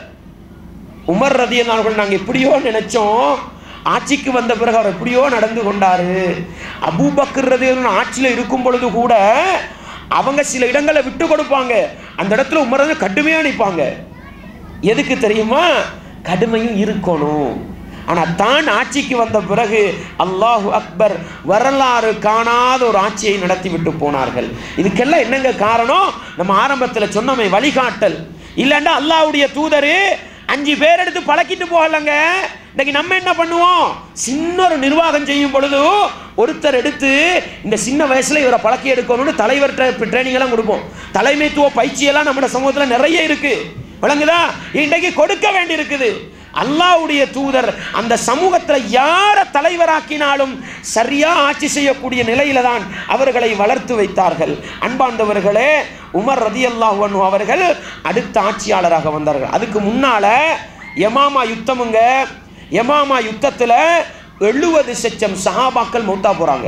உமர் ரதியல்லார்கள் நாங்கள் எப்படியோ நினைச்சோம் ஆட்சிக்கு வந்த பிறகு அவர் எப்படியோ நடந்து கொண்டாரு அபூபக்கர் ரதியல்லாஹு ஆட்சியில் இருக்கும் பொழுது கூட அவங்க சில இடங்களை விட்டு கொடுப்பாங்க அந்த இடத்துல உமர் ரதி கடுமையாக நிற்பாங்க எதுக்கு தெரியுமா கடுமையும் இருக்கணும் ஆனால் தான் ஆட்சிக்கு வந்த பிறகு அல்லாஹு அக்பர் வரலாறு காணாத ஒரு ஆட்சியை நடத்தி விட்டு போனார்கள் இதுக்கெல்லாம் என்னங்க காரணம் நம்ம ஆரம்பத்தில் சொன்னோமே வழிகாட்டல் இல்லைன்னா அல்லாஹ்வுடைய தூதரு அஞ்சு பேர் எடுத்து பழக்கிட்டு போகலங்க இன்னைக்கு நம்ம என்ன பண்ணுவோம் சின்ன ஒரு நிர்வாகம் செய்யும் பொழுது ஒருத்தர் எடுத்து இந்த சின்ன வயசுல இவரை பழக்கி எடுக்கணும்னு தலைவர்கிட்ட ட்ரைனிங் எல்லாம் கொடுப்போம் தலைமைத்துவ பயிற்சியெல்லாம் நம்ம சமூகத்தில் நிறைய இருக்கு விளங்குதா இன்றைக்கு கொடுக்க வேண்டி இருக்குது அல்லாஹ்வுடைய தூதர் அந்த சமூகத்தில் யாரை தலைவராக்கினாலும் சரியா ஆட்சி செய்யக்கூடிய நிலையில தான் அவர்களை வளர்த்து வைத்தார்கள் அன்பார்ந்தவர்களே உமர் ரதியல்லாஹு அன்ஹு அவர்கள் அடுத்த ஆட்சியாளராக வந்தார்கள் அதுக்கு முன்னால யமாமா யுத்தமுங்க யமாமா யுத்தத்தில் எழுபது லட்சம் சஹாபாக்கள் மௌத்தா போறாங்க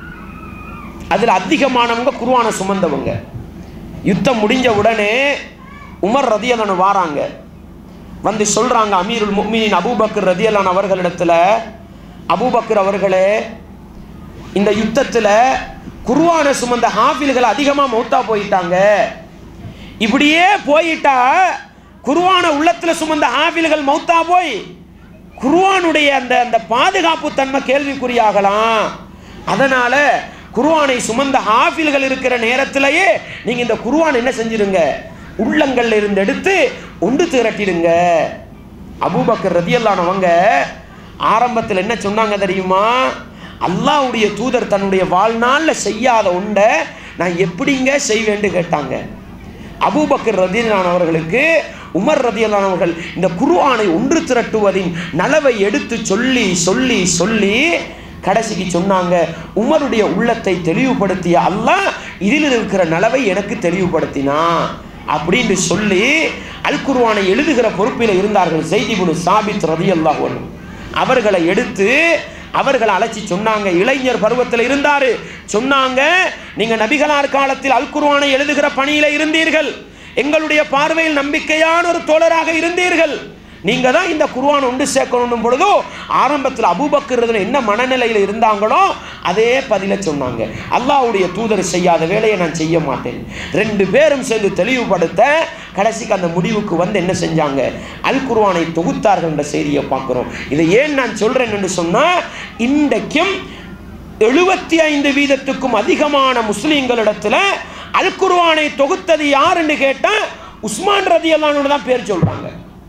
அதில் அதிகமானவங்க குருவான சுமந்தவங்க யுத்தம் முடிஞ்ச உடனே உமர் ரதியலான வாராங்க வந்து சொல்றாங்க அமீருல் முக்மினின் அபூபக்கர் ரதியலான் அவர்களிடத்துல அபூபக்கர் அவர்களே இந்த யுத்தத்தில் குருவான சுமந்த ஹாஃபில்கள் அதிகமாக மௌத்தா போயிட்டாங்க இப்படியே போயிட்டா குருவான உள்ளத்தில் சுமந்த ஹாஃபில்கள் மௌத்தா போய் குருவானுடைய அந்த அந்த பாதுகாப்பு தன்மை கேள்விக்குறியாகலாம் அதனால குருவானை சுமந்த ஹாஃபில்கள் இருக்கிற நேரத்திலேயே நீங்க இந்த குருவான் என்ன செஞ்சிருங்க உள்ளங்கள்ல இருந்து எடுத்து ஒன்று திரட்டிடுங்க அபூபக்கர் ரதியல்லானவங்க ஆரம்பத்தில் என்ன சொன்னாங்க தெரியுமா அல்லாஹ்வுடைய தூதர் தன்னுடைய வாழ்நாளில் செய்யாத உண்டை நான் எப்படிங்க செய்வேன்னு கேட்டாங்க அபூபக்கர் ரதியலான் அவர்களுக்கு உமர் ரதியலான் அவர்கள் இந்த குர்ஆனை ஒன்று திரட்டுவதின் நலவை எடுத்து சொல்லி சொல்லி சொல்லி கடைசிக்கு சொன்னாங்க உமருடைய உள்ளத்தை தெளிவுபடுத்திய அல்லாஹ் இதில் இருக்கிற நலவை எனக்கு தெளிவுபடுத்தினா அப்படின்னு சொல்லி அல் குர்ஆனை எழுதுகிற பொறுப்பில் இருந்தார்கள் செய்திபுனு சாபித் ரதியல்லாஹு அன்ஹு அவர்களை எடுத்து அவர்களை அழைச்சி சொன்னாங்க இளைஞர் பருவத்தில் இருந்தாரு சொன்னாங்க நீங்க நபிகளார் காலத்தில் அல் குர்ஆனை எழுதுகிற பணியில இருந்தீர்கள் எங்களுடைய பார்வையில் நம்பிக்கையான ஒரு தோழராக இருந்தீர்கள் நீங்க தான் இந்த குர்ஆன் ஒன்று சேர்க்கணும் பொழுதோ ஆரம்பத்தில் அபூபக்கர் என்ன மனநிலையில் இருந்தாங்களோ அதே பதில சொன்னாங்க அல்லாஹ்வுடைய தூதர் செய்யாத வேலையை நான் செய்ய மாட்டேன் ரெண்டு பேரும் சேர்ந்து தெளிவுபடுத்த கடைசிக்கு அந்த முடிவுக்கு வந்து என்ன செஞ்சாங்க அல் குர்ஆனை தொகுத்தார்கள் என்ற செய்தியை பார்க்குறோம் இதை ஏன் நான் சொல்றேன் என்று சொன்னா இன்றைக்கும் எழுபத்தி ஐந்து வீதத்துக்கும் அதிகமான முஸ்லீம்களிடத்துல அல் குர்ஆனை தொகுத்தது யாருன்னு கேட்டா உஸ்மான் ரதியல்லான்னு தான் பேர் சொல்றாங்க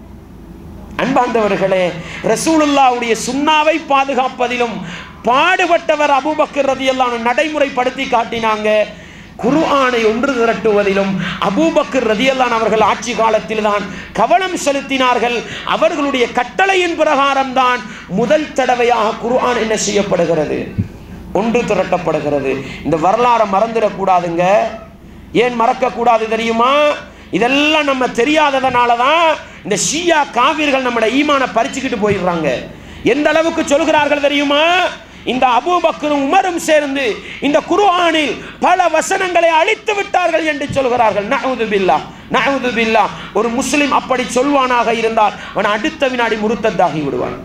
அன்பார்ந்தவர்களே ரசூலுல்லாவுடைய சுண்ணாவை பாதுகாப்பதிலும் பாடுபட்டவர் அபூபக்கர் ரதியல்லான நடைமுறைப்படுத்தி காட்டினாங்க குர்ஆனை ஒன்று திரட்டுவதிலும் அபூபக்கர் ரதியல்லான் அவர்கள் ஆட்சி காலத்தில் தான் கவனம் செலுத்தினார்கள் அவர்களுடைய கட்டளையின் பிரகாரம் தான் முதல் தடவையாக குர்ஆன் என்ன செய்யப்படுகிறது ஒன்று திரட்டப்படுகிறது இந்த வரலாறை மறந்துடக்கூடாதுங்க ஏன் மறக்கக்கூடாது தெரியுமா இதெல்லாம் நம்ம தெரியாததுனால தான் இந்த ஷியா காவிர்கள் நம்மளோட ஈமான பறிச்சுக்கிட்டு போயிடுறாங்க எந்த அளவுக்கு சொல்கிறார்கள் தெரியுமா இந்த அபூபக்கரும் உமரும் சேர்ந்து இந்த குர்ஆனில் பல வசனங்களை அழித்து விட்டார்கள் என்று சொல்கிறார்கள் நஅூது பில்லா நஅூது பில்லா ஒரு முஸ்லிம் அப்படி சொல்வானாக இருந்தால் அவன் அடுத்த வினாடி முருத்தத்தாகி விடுவான்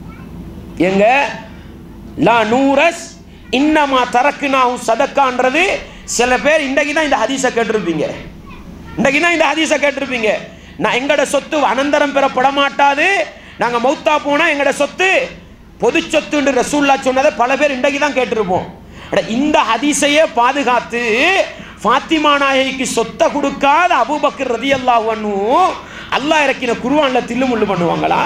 எங்க லா நூரஸ் இன்னமா தரக்குனாவும் சதக்கான்றது சில பேர் இன்றைக்கு தான் இந்த ஹதீஸை கேட்டிருப்பீங்க இன்றைக்கு தான் இந்த ஹதீஸை கேட்டிருப்பீங்க நான் எங்களோட சொத்து அனந்தரம் பெறப்பட மாட்டாது நாங்கள் மௌத்தா போனால் எங்களோட சொத்து பொது சொத்துன்னு ரசூல்லா சொன்னதை பல பேர் இன்றைக்கு தான் கேட்டிருப்போம் அட, இந்த ஹதீஸையே பாதுகாத்து ஃபாத்திமா நாயகிக்கு சொத்தை கொடுக்காத அபூபக்கர் ரதியல்லாஹு அன்ஹு அல்லாஹ் இறக்கின குருவான்ல தில்லுமுள்ளு பண்ணுவாங்களா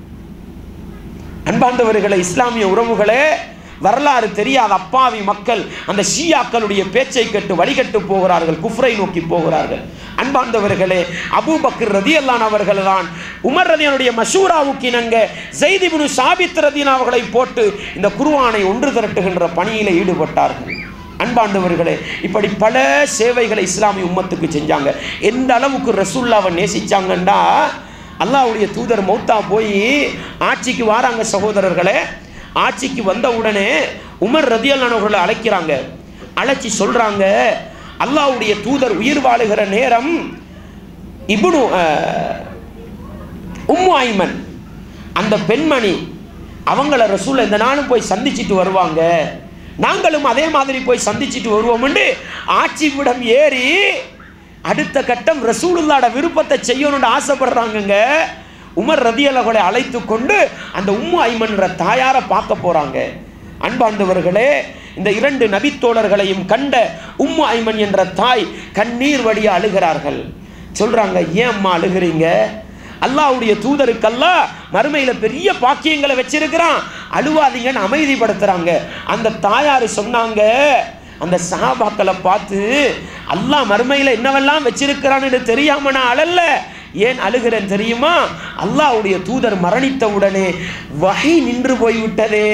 அன்பார்ந்தவர்களே இஸ்லாமிய உறவுகளே வரலாறு தெரியாத அப்பாவி மக்கள் அந்த ஷியாக்களுடைய பேச்சை கேட்டு வழிகட்டு போகிறார்கள் குஃப்ரை நோக்கி போகிறார்கள் அன்பார்ந்தவர்களே அபூபக்கர் ரதியல்லான் அவர்கள் தான் உமர் ரதியனுடைய மஷூராவுக்கு இணங்க ஜெய்திபுனு சாபித் ரதியன் அவர்களை போட்டு இந்த குருவானை ஒன்று திரட்டுகின்ற பணியில் ஈடுபட்டார்கள் அன்பாண்டவர்களே இப்படி பல சேவைகளை இஸ்லாமிய உம்மத்துக்கு செஞ்சாங்க எந்த அளவுக்கு ரசூல்லாவை நேசிச்சாங்கன்னா அல்லாஹ்வுடைய தூதர் மௌத்தா போய் ஆட்சிக்கு வாராங்க சகோதரர்களே ஆட்சிக்கு வந்த உடனே உமர் ரதியல்லான் அவர்களை அழைக்கிறாங்க அழைச்சி சொல்றாங்க அல்லாஹ்வுடைய தூதர் உயிர் வாழுகிற நேரம் இப்னு அஹ், உம்மு ஐமன் அந்த பெண்மணி அவங்கள ரசூல் இந்த நாளும் போய் சந்திச்சிட்டு வருவாங்க நாங்களும் அதே மாதிரி போய் சந்திச்சிட்டு வருவோம்னு ஆட்சி விடம் ஏறி அடுத்த கட்டம் ரசூலுல்லாட விருப்பத்தை செய்யணும்னு ஆசைப்படுறாங்கங்க உமர் ரதியலகளை அழைத்து கொண்டு அந்த உம்மு ஐமன்ற தாயாரை பார்க்க போறாங்க அன்பார்ந்தவர்களே இந்த இரண்டு நபித்தோழர்களையும் கண்ட உம்மு ஐமன் என்ற தாய் கண்ணீர் வடிய அழுகிறார்கள் சொல்றாங்க ஏன் அம்மா அழுகிறீங்க அல்லாஹ்வுடைய தூதருக்கெல்லாம் மறுமையில பெரிய பாக்கியங்களை வச்சிருக்கிறான் அழுவாதீங்கன்னு அமைதிப்படுத்துறாங்க அந்த தாயார் சொன்னாங்க அந்த சஹாபாக்களை பார்த்து அல்லாஹ் மறுமையில என்னவெல்லாம் வச்சிருக்கிறான்னு தெரியாம நான் அழல ஏன் அழுகிறேன் தெரியுமா அல்லாஹ்வுடைய தூதர் மரணித்த உடனே வகை நின்று போய்விட்டதே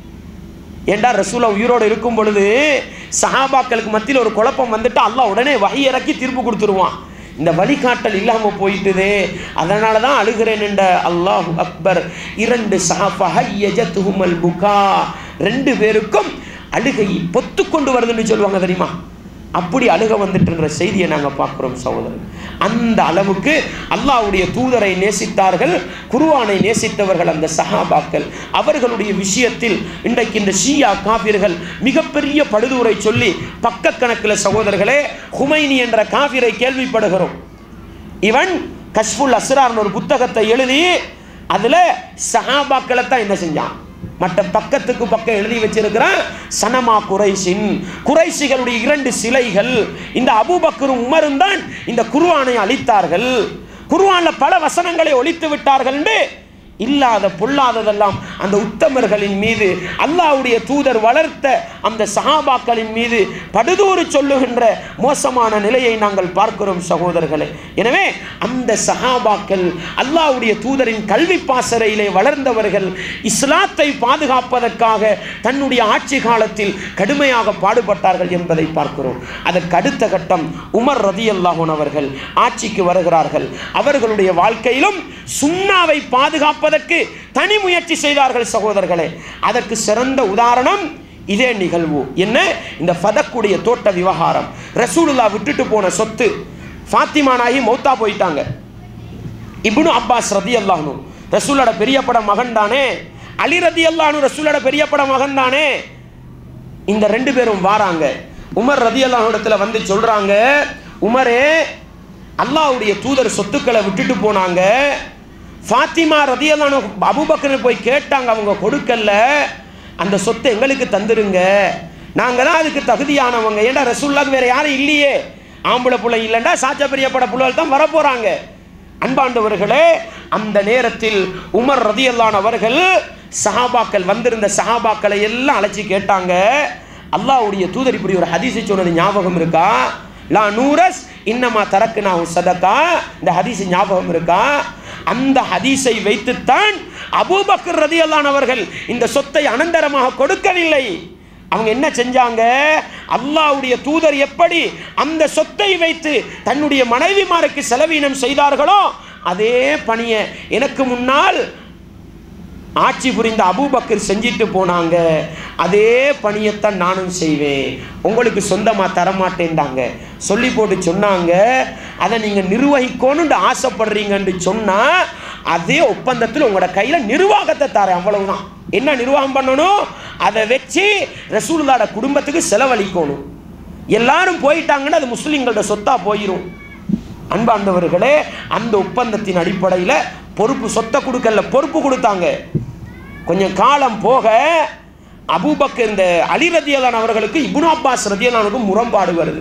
ஏண்டா ரசூலா உயிரோடு இருக்கும் பொழுது சஹாபாக்களுக்கு மத்தியில் ஒரு குழப்பம் வந்துட்டு அல்லாஹ் உடனே வகை இறக்கி தீர்ப்பு கொடுத்துருவான் இந்த வழிகாட்டல் இல்லாம போயிட்டுதே அதனால தான் அழுகிறேன் என்ற அல்லாஹ் அக்பர் இரண்டு சஹாபஹல் புகா ரெண்டு பேருக்கும் அழுகை பொத்து கொண்டு வருதுன்னு சொல்லுவாங்க தெரியுமா அப்படி அழுக வந்துட்டுன்ற செய்தியை நாங்கள் பார்க்குறோம் சகோதரன் அந்த அளவுக்கு அல்லாஹ்வுடைய தூதரை நேசித்தார்கள் குருவானை நேசித்தவர்கள் அந்த சஹாபாக்கள் அவர்களுடைய விஷயத்தில் இன்றைக்கு இந்த ஷியா காபிர்கள் மிகப்பெரிய படுதூரை சொல்லி பக்கக்கணக்கில் சகோதரர்களே ஹுமைனி என்ற காபிரை கேள்விப்படுகிறோம் இவன் கஷ்புல் அஸ்ரார்னு ஒரு புத்தகத்தை எழுதி அதில் சஹாபாக்களை தான் என்ன செஞ்சான் மற்ற பக்கத்துக்கு பக்கம் எழுதி வச்சிருக்கிறான் சனமா குறைசின் குறைசிகளுடைய இரண்டு சிலைகள் இந்த அபூபக்கரும் உமரும் தான் இந்த குர்ஆனை அழித்தார்கள் குர்ஆன்ல பல வசனங்களை ஒழித்து விட்டார்கள் என்று இல்லாத பொல்லாததெல்லாம் அந்த உத்தமர்களின் மீது அல்லாஹ்வுடைய தூதர் வளர்த்த அந்த சஹாபாக்களின் மீது படுதூறு சொல்லுகின்ற மோசமான நிலையை நாங்கள் பார்க்கிறோம் சகோதரர்களே எனவே அந்த சஹாபாக்கள் அல்லாஹ்வுடைய தூதரின் கல்வி பாசறையிலே வளர்ந்தவர்கள் இஸ்லாத்தை பாதுகாப்பதற்காக தன்னுடைய ஆட்சி காலத்தில் கடுமையாக பாடுபட்டார்கள் என்பதை பார்க்கிறோம் அதற்கு அடுத்த கட்டம் உமர் ரதியல்லாஹூன் அவர்கள் ஆட்சிக்கு வருகிறார்கள் அவர்களுடைய வாழ்க்கையிலும் சுண்ணாவை பாதுகாப்பதற்கு தனி முயற்சி செய்தார்கள் சகோதரர்களே அதற்கு சிறந்த உதாரணம் இதே நிகழ்வு என்ன இந்த ஃபதக்குடைய தோட்ட விவகாரம் ரசூலுல்லா விட்டுட்டு போன சொத்து ஃபாத்திமானாகி மௌத்தா போயிட்டாங்க இப்னு அப்பாஸ் ரதி அல்லாஹனு ரசூலோட பெரியப்பட மகன் தானே அலி ரதி அல்லாஹனு ரசூலோட பெரியப்பட மகன் தானே இந்த ரெண்டு பேரும் வாராங்க உமர் ரதி இடத்துல வந்து சொல்றாங்க உமரே அல்லாஹ்வுடைய தூதர் சொத்துக்களை விட்டுட்டு போனாங்க ஃபாத்திமா ரதி அபுபக்கர் போய் கேட்டாங்க அவங்க கொடுக்கல அந்த சொத்தை எங்களுக்கு தந்துருங்க நாங்கள் தான் அதுக்கு தகுதியானவங்க ஏன்டா ரசூல்லாக்கு வேற யாரும் இல்லையே ஆம்பளை புள்ள இல்லைண்டா சாச்சா பெரியப்பட புள்ளல் தான் வரப்போறாங்க அன்பாண்டவர்களே அந்த நேரத்தில் உமர் ரதியல்லான் அவர்கள் சஹாபாக்கள் வந்திருந்த சஹாபாக்களை எல்லாம் அழைச்சி கேட்டாங்க அல்லாஹ்வுடைய தூதர் இப்படி ஒரு ஹதீஸை சொன்னது ஞாபகம் இருக்கா லா நூரஸ் இன்னமா தரக்கு நான் சதக்கா இந்த ஹதீஸ் ஞாபகம் இருக்கா அந்த ஹதீஸை வைத்துத்தான் அபூபக்கர் ரதியல்லான் அவர்கள் இந்த சொத்தை அனந்தரமாக கொடுக்கவில்லை அவங்க என்ன செஞ்சாங்க அல்லாஹ்வுடைய தூதர் எப்படி அந்த சொத்தை வைத்து தன்னுடைய மனைவிமாருக்கு செலவீனம் செய்தார்களோ அதே பணியை எனக்கு முன்னால் ஆட்சி புரிந்த அபூபக்கர் செஞ்சிட்டு போனாங்க அதே பணியைத்தான் நானும் செய்வேன் உங்களுக்கு சொந்தமாக தரமாட்டேன்டாங்க சொல்லி போட்டு சொன்னாங்க அதை நீங்கள் நிர்வகிக்கணும்னு ஆசைப்படுறீங்கன்னு சொன்னால் அதே ஒப்பந்தத்தில் உங்களோட கையில் நிர்வாகத்தை தரேன் அவ்வளவுதான் என்ன நிர்வாகம் பண்ணணும் அதை வச்சு ரசூலுல்லாட குடும்பத்துக்கு செலவழிக்கணும் எல்லாரும் போயிட்டாங்கன்னா அது முஸ்லீம்களோட சொத்தா போயிடும் அன்பாண்டவர்களே அந்த ஒப்பந்தத்தின் அடிப்படையில் பொறுப்பு சொத்தை கொடுக்கல பொறுப்பு கொடுத்தாங்க கொஞ்சம் காலம் போக அபூபக்கர் இந்த அலி ரதியலான் அவர்களுக்கு இப்னு அப்பாஸ் ரதியலானுக்கு முரண்பாடு வருது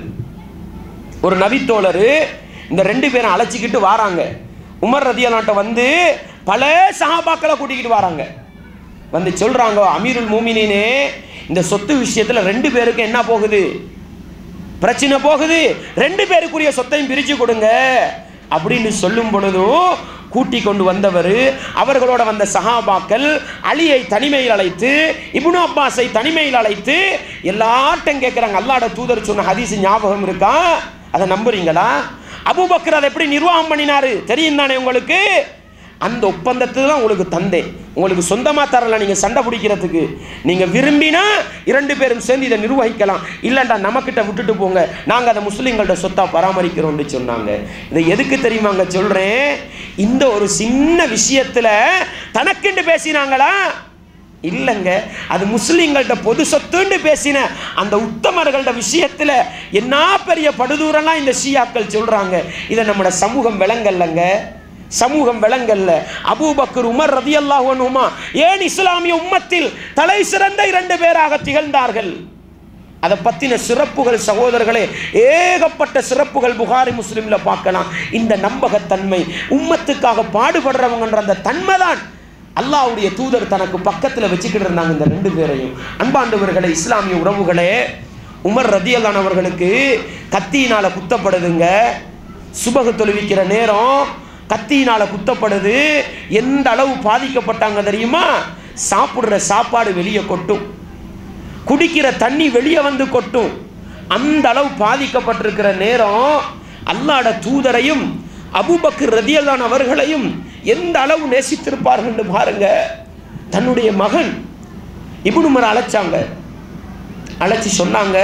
ஒரு நபித்தோழர் இந்த ரெண்டு பேரும் அழைச்சிக்கிட்டு வராங்க உமர் ரதியலான்ட்ட வந்து பல சஹாபாக்களை கூட்டிக்கிட்டு வராங்க வந்து சொல்றாங்க அமீருல் மூமினே இந்த சொத்து விஷயத்துல ரெண்டு பேருக்கு என்ன போகுது பிரச்சனை போகுது ரெண்டு பேருக்குரிய சொத்தையும் பிரிச்சு கொடுங்க அப்படின்னு சொல்லும் பொழுதும் கூட்டி கொண்டு வந்தவர் அவர்களோட வந்த சஹாபாக்கள் அலியை தனிமையில் அழைத்து இப்னு அப்பாஸை தனிமையில் அழைத்து எல்லார்ட்டும் கேட்குறாங்க அல்லாட தூதர் சொன்ன ஹதீஸ் ஞாபகம் இருக்கா அதை நம்புறீங்களா அபூபக்கர் அதை எப்படி நிர்வாகம் பண்ணினாரு தெரியும் தானே உங்களுக்கு அந்த ஒப்பந்தத்தை தான் உங்களுக்கு தந்தேன் உங்களுக்கு சொந்தமாக தரல நீங்கள் சண்டை பிடிக்கிறதுக்கு நீங்கள் விரும்பினா இரண்டு பேரும் சேர்ந்து இதை நிர்வகிக்கலாம் இல்லைண்டா நம்மக்கிட்ட விட்டுட்டு போங்க நாங்கள் அதை முஸ்லீம்கள்ட்ட சொத்தாக பராமரிக்கிறோம்னு சொன்னாங்க இதை எதுக்கு தெரியுமாங்க சொல்கிறேன் இந்த ஒரு சின்ன விஷயத்தில் தனக்குண்டு பேசினாங்களா இல்லைங்க அது முஸ்லீம்கள்ட்ட பொது சொத்துன்னு பேசின அந்த உத்தமர்கள்ட விஷயத்தில் என்ன பெரிய படுதூரெல்லாம் இந்த ஷியாக்கள் சொல்கிறாங்க இதை நம்மளோட சமூகம் விளங்கல்லங்க சமூகம் விளங்கல்ல அபூபக்கர் உமர் ரதி அல்லாஹுமா ஏன் இஸ்லாமிய உம்மத்தில் தலை சிறந்த இரண்டு பேராக திகழ்ந்தார்கள் அதை பற்றின சிறப்புகள் சகோதரர்களே ஏகப்பட்ட சிறப்புகள் புகாரி முஸ்லீமில் பார்க்கலாம் இந்த நம்பகத்தன்மை உம்மத்துக்காக பாடுபடுறவங்கன்ற அந்த தன்மை தான் அல்லாஹ்வுடைய தூதர் தனக்கு பக்கத்தில் வச்சுக்கிட்டு இருந்தாங்க இந்த ரெண்டு பேரையும் அன்பாண்டவர்களே இஸ்லாமிய உறவுகளே உமர் ரதியல்லான் அவர்களுக்கு கத்தியினால் குத்தப்படுதுங்க சுபகு தொழுவிக்கிற நேரம் கத்தியினால குத்தப்படுது எந்த அளவு பாதிக்கப்பட்டாங்க தெரியுமா சாப்பிடுற சாப்பாடு வெளியே கொட்டும் குடிக்கிற தண்ணி வெளியே வந்து கொட்டும் அந்த அளவு பாதிக்கப்பட்டிருக்கிற நேரம் அல்லாட தூதரையும் அபுபக்கர் ரதியல்லான் அவர்களையும் எந்த அளவு நேசித்திருப்பார்கள் பாருங்க தன்னுடைய மகன் இபுனுமர் அழைச்சாங்க அழைச்சி சொன்னாங்க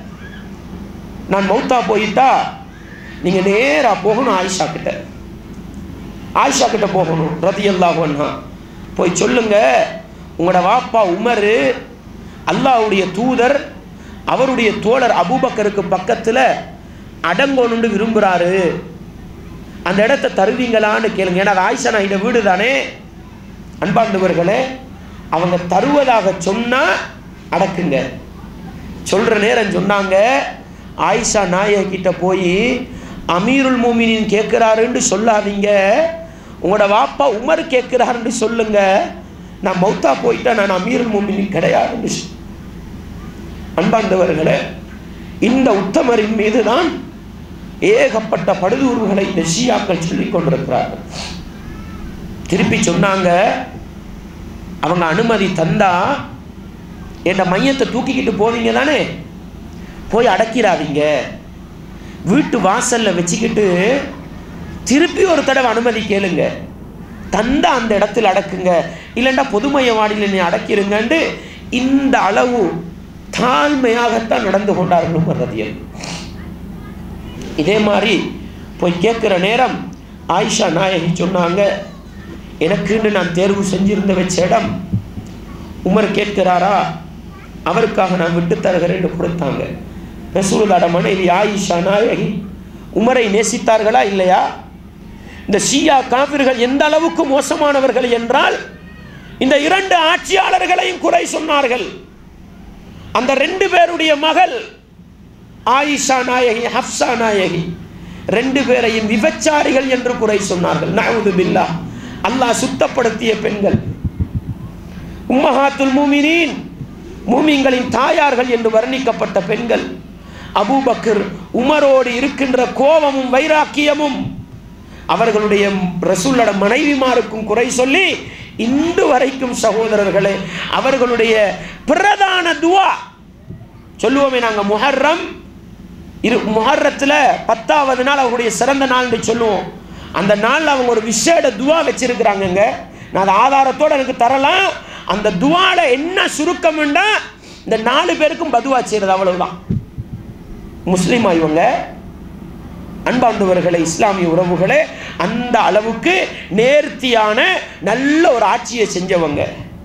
நான் மௌத்தா போயிட்டா நீங்கள் நேராக போகணும் ஆயிஷா கிட்ட ஆயிஷா கிட்ட போகணும் ரதி அல்லாஹா போய் சொல்லுங்க உங்களோட வாப்பா உமர் அல்லாஹ்வுடைய தூதர் அவருடைய தோழர் அபூபக்கருக்கு பக்கத்தில் அடங்கணுன்னு விரும்புகிறாரு அந்த இடத்த தருவீங்களான்னு கேளுங்க ஏன்னா அது ஆயிஷா நான் இந்த வீடு தானே அன்பாண்டவர்களே அவங்க தருவதாக சொன்னால் அடக்குங்க சொல்கிற நேரம் சொன்னாங்க ஆயிஷா நாயகிட்ட போய் அமீருல் மூமினின் கேட்குறாருன்னு சொல்லாதீங்க உங்களோட வாப்பா உமர் கேட்கிறாருன்னு சொல்லுங்க நான் மௌத்தா போயிட்டா நான் அமீருல் மோமினின் கிடையாதுன்னு சொல். அன்பார்ந்தவர்களே இந்த உத்தமரின் மீது தான் ஏகப்பட்ட படுதூர்வுகளை இந்த ஷியாக்கள் சொல்லிக் கொண்டிருக்கிறார்கள் திருப்பி சொன்னாங்க அவங்க அனுமதி தந்தா என்ற மையத்தை தூக்கிக்கிட்டு போவீங்க தானே போய் அடக்கிடாதீங்க வீட்டு வாசல்ல வச்சுக்கிட்டு திருப்பி ஒரு தடவை அனுமதி கேளுங்க தந்தா அந்த இடத்துல அடக்குங்க இல்லைண்டா பொதுமைய வாடியில் நீ அடக்கிருங்கன்ட்டு இந்த அளவு தாழ்மையாகத்தான் நடந்து கொண்டார்கள் ரதியல் இதே மாதிரி போய் கேட்குற நேரம் ஆயிஷா நாயகி சொன்னாங்க எனக்குன்னு நான் தேர்வு செஞ்சிருந்த வச்ச இடம் உமர் கேட்கிறாரா அவருக்காக நான் விட்டு தருகிறேன்னு கொடுத்தாங்க ரசூலுல்லாட மனைவி ஆயிஷா நாயகி உமரை நேசித்தார்களா இல்லையா இந்த ஷியா காபிர்கள் எந்த அளவுக்கு மோசமானவர்கள் என்றால் இந்த இரண்டு ஆட்சியாளர்களையும் குறை சொன்னார்கள் அந்த ரெண்டு பேருடைய மகள் ஆயிஷா நாயகி ஹப்சா நாயகி ரெண்டு பேரையும் விபச்சாரிகள் என்று குறை சொன்னார்கள் நவுது பில்லா அல்லாஹ் சுத்தப்படுத்திய பெண்கள் உம்மஹாத்துல் மூமினீன் மூமின்களின் தாயார்கள் என்று வர்ணிக்கப்பட்ட பெண்கள் அபூபக்கர் உமரோடு இருக்கின்ற கோபமும் வைராக்கியமும் அவர்களுடைய ரசூலோட மனைவிமாருக்கும் குறை சொல்லி இன்று வரைக்கும் சகோதரர்களே அவர்களுடைய பிரதான துவா சொல்லுவோமே நாங்கள் முஹர்ரம் இரு முஹர்ரத்தில் பத்தாவது நாள் அவங்களுடைய சிறந்த நாள்னு சொல்லுவோம் அந்த நாளில் அவங்க ஒரு விசேட துவா வச்சிருக்கிறாங்கங்க நான் அதை ஆதாரத்தோடு எனக்கு தரலாம் அந்த துவால என்ன சுருக்கம்ண்டா இந்த நாலு பேருக்கும் பதுவா செய்கிறது அவ்வளவுதான் முஸ்லீமா இவங்க அன்பார்ந்தவர்களே இஸ்லாமிய உறவுகளே அந்த அளவுக்கு நேர்த்தியான நல்ல ஒரு ஆட்சியை செஞ்சவங்க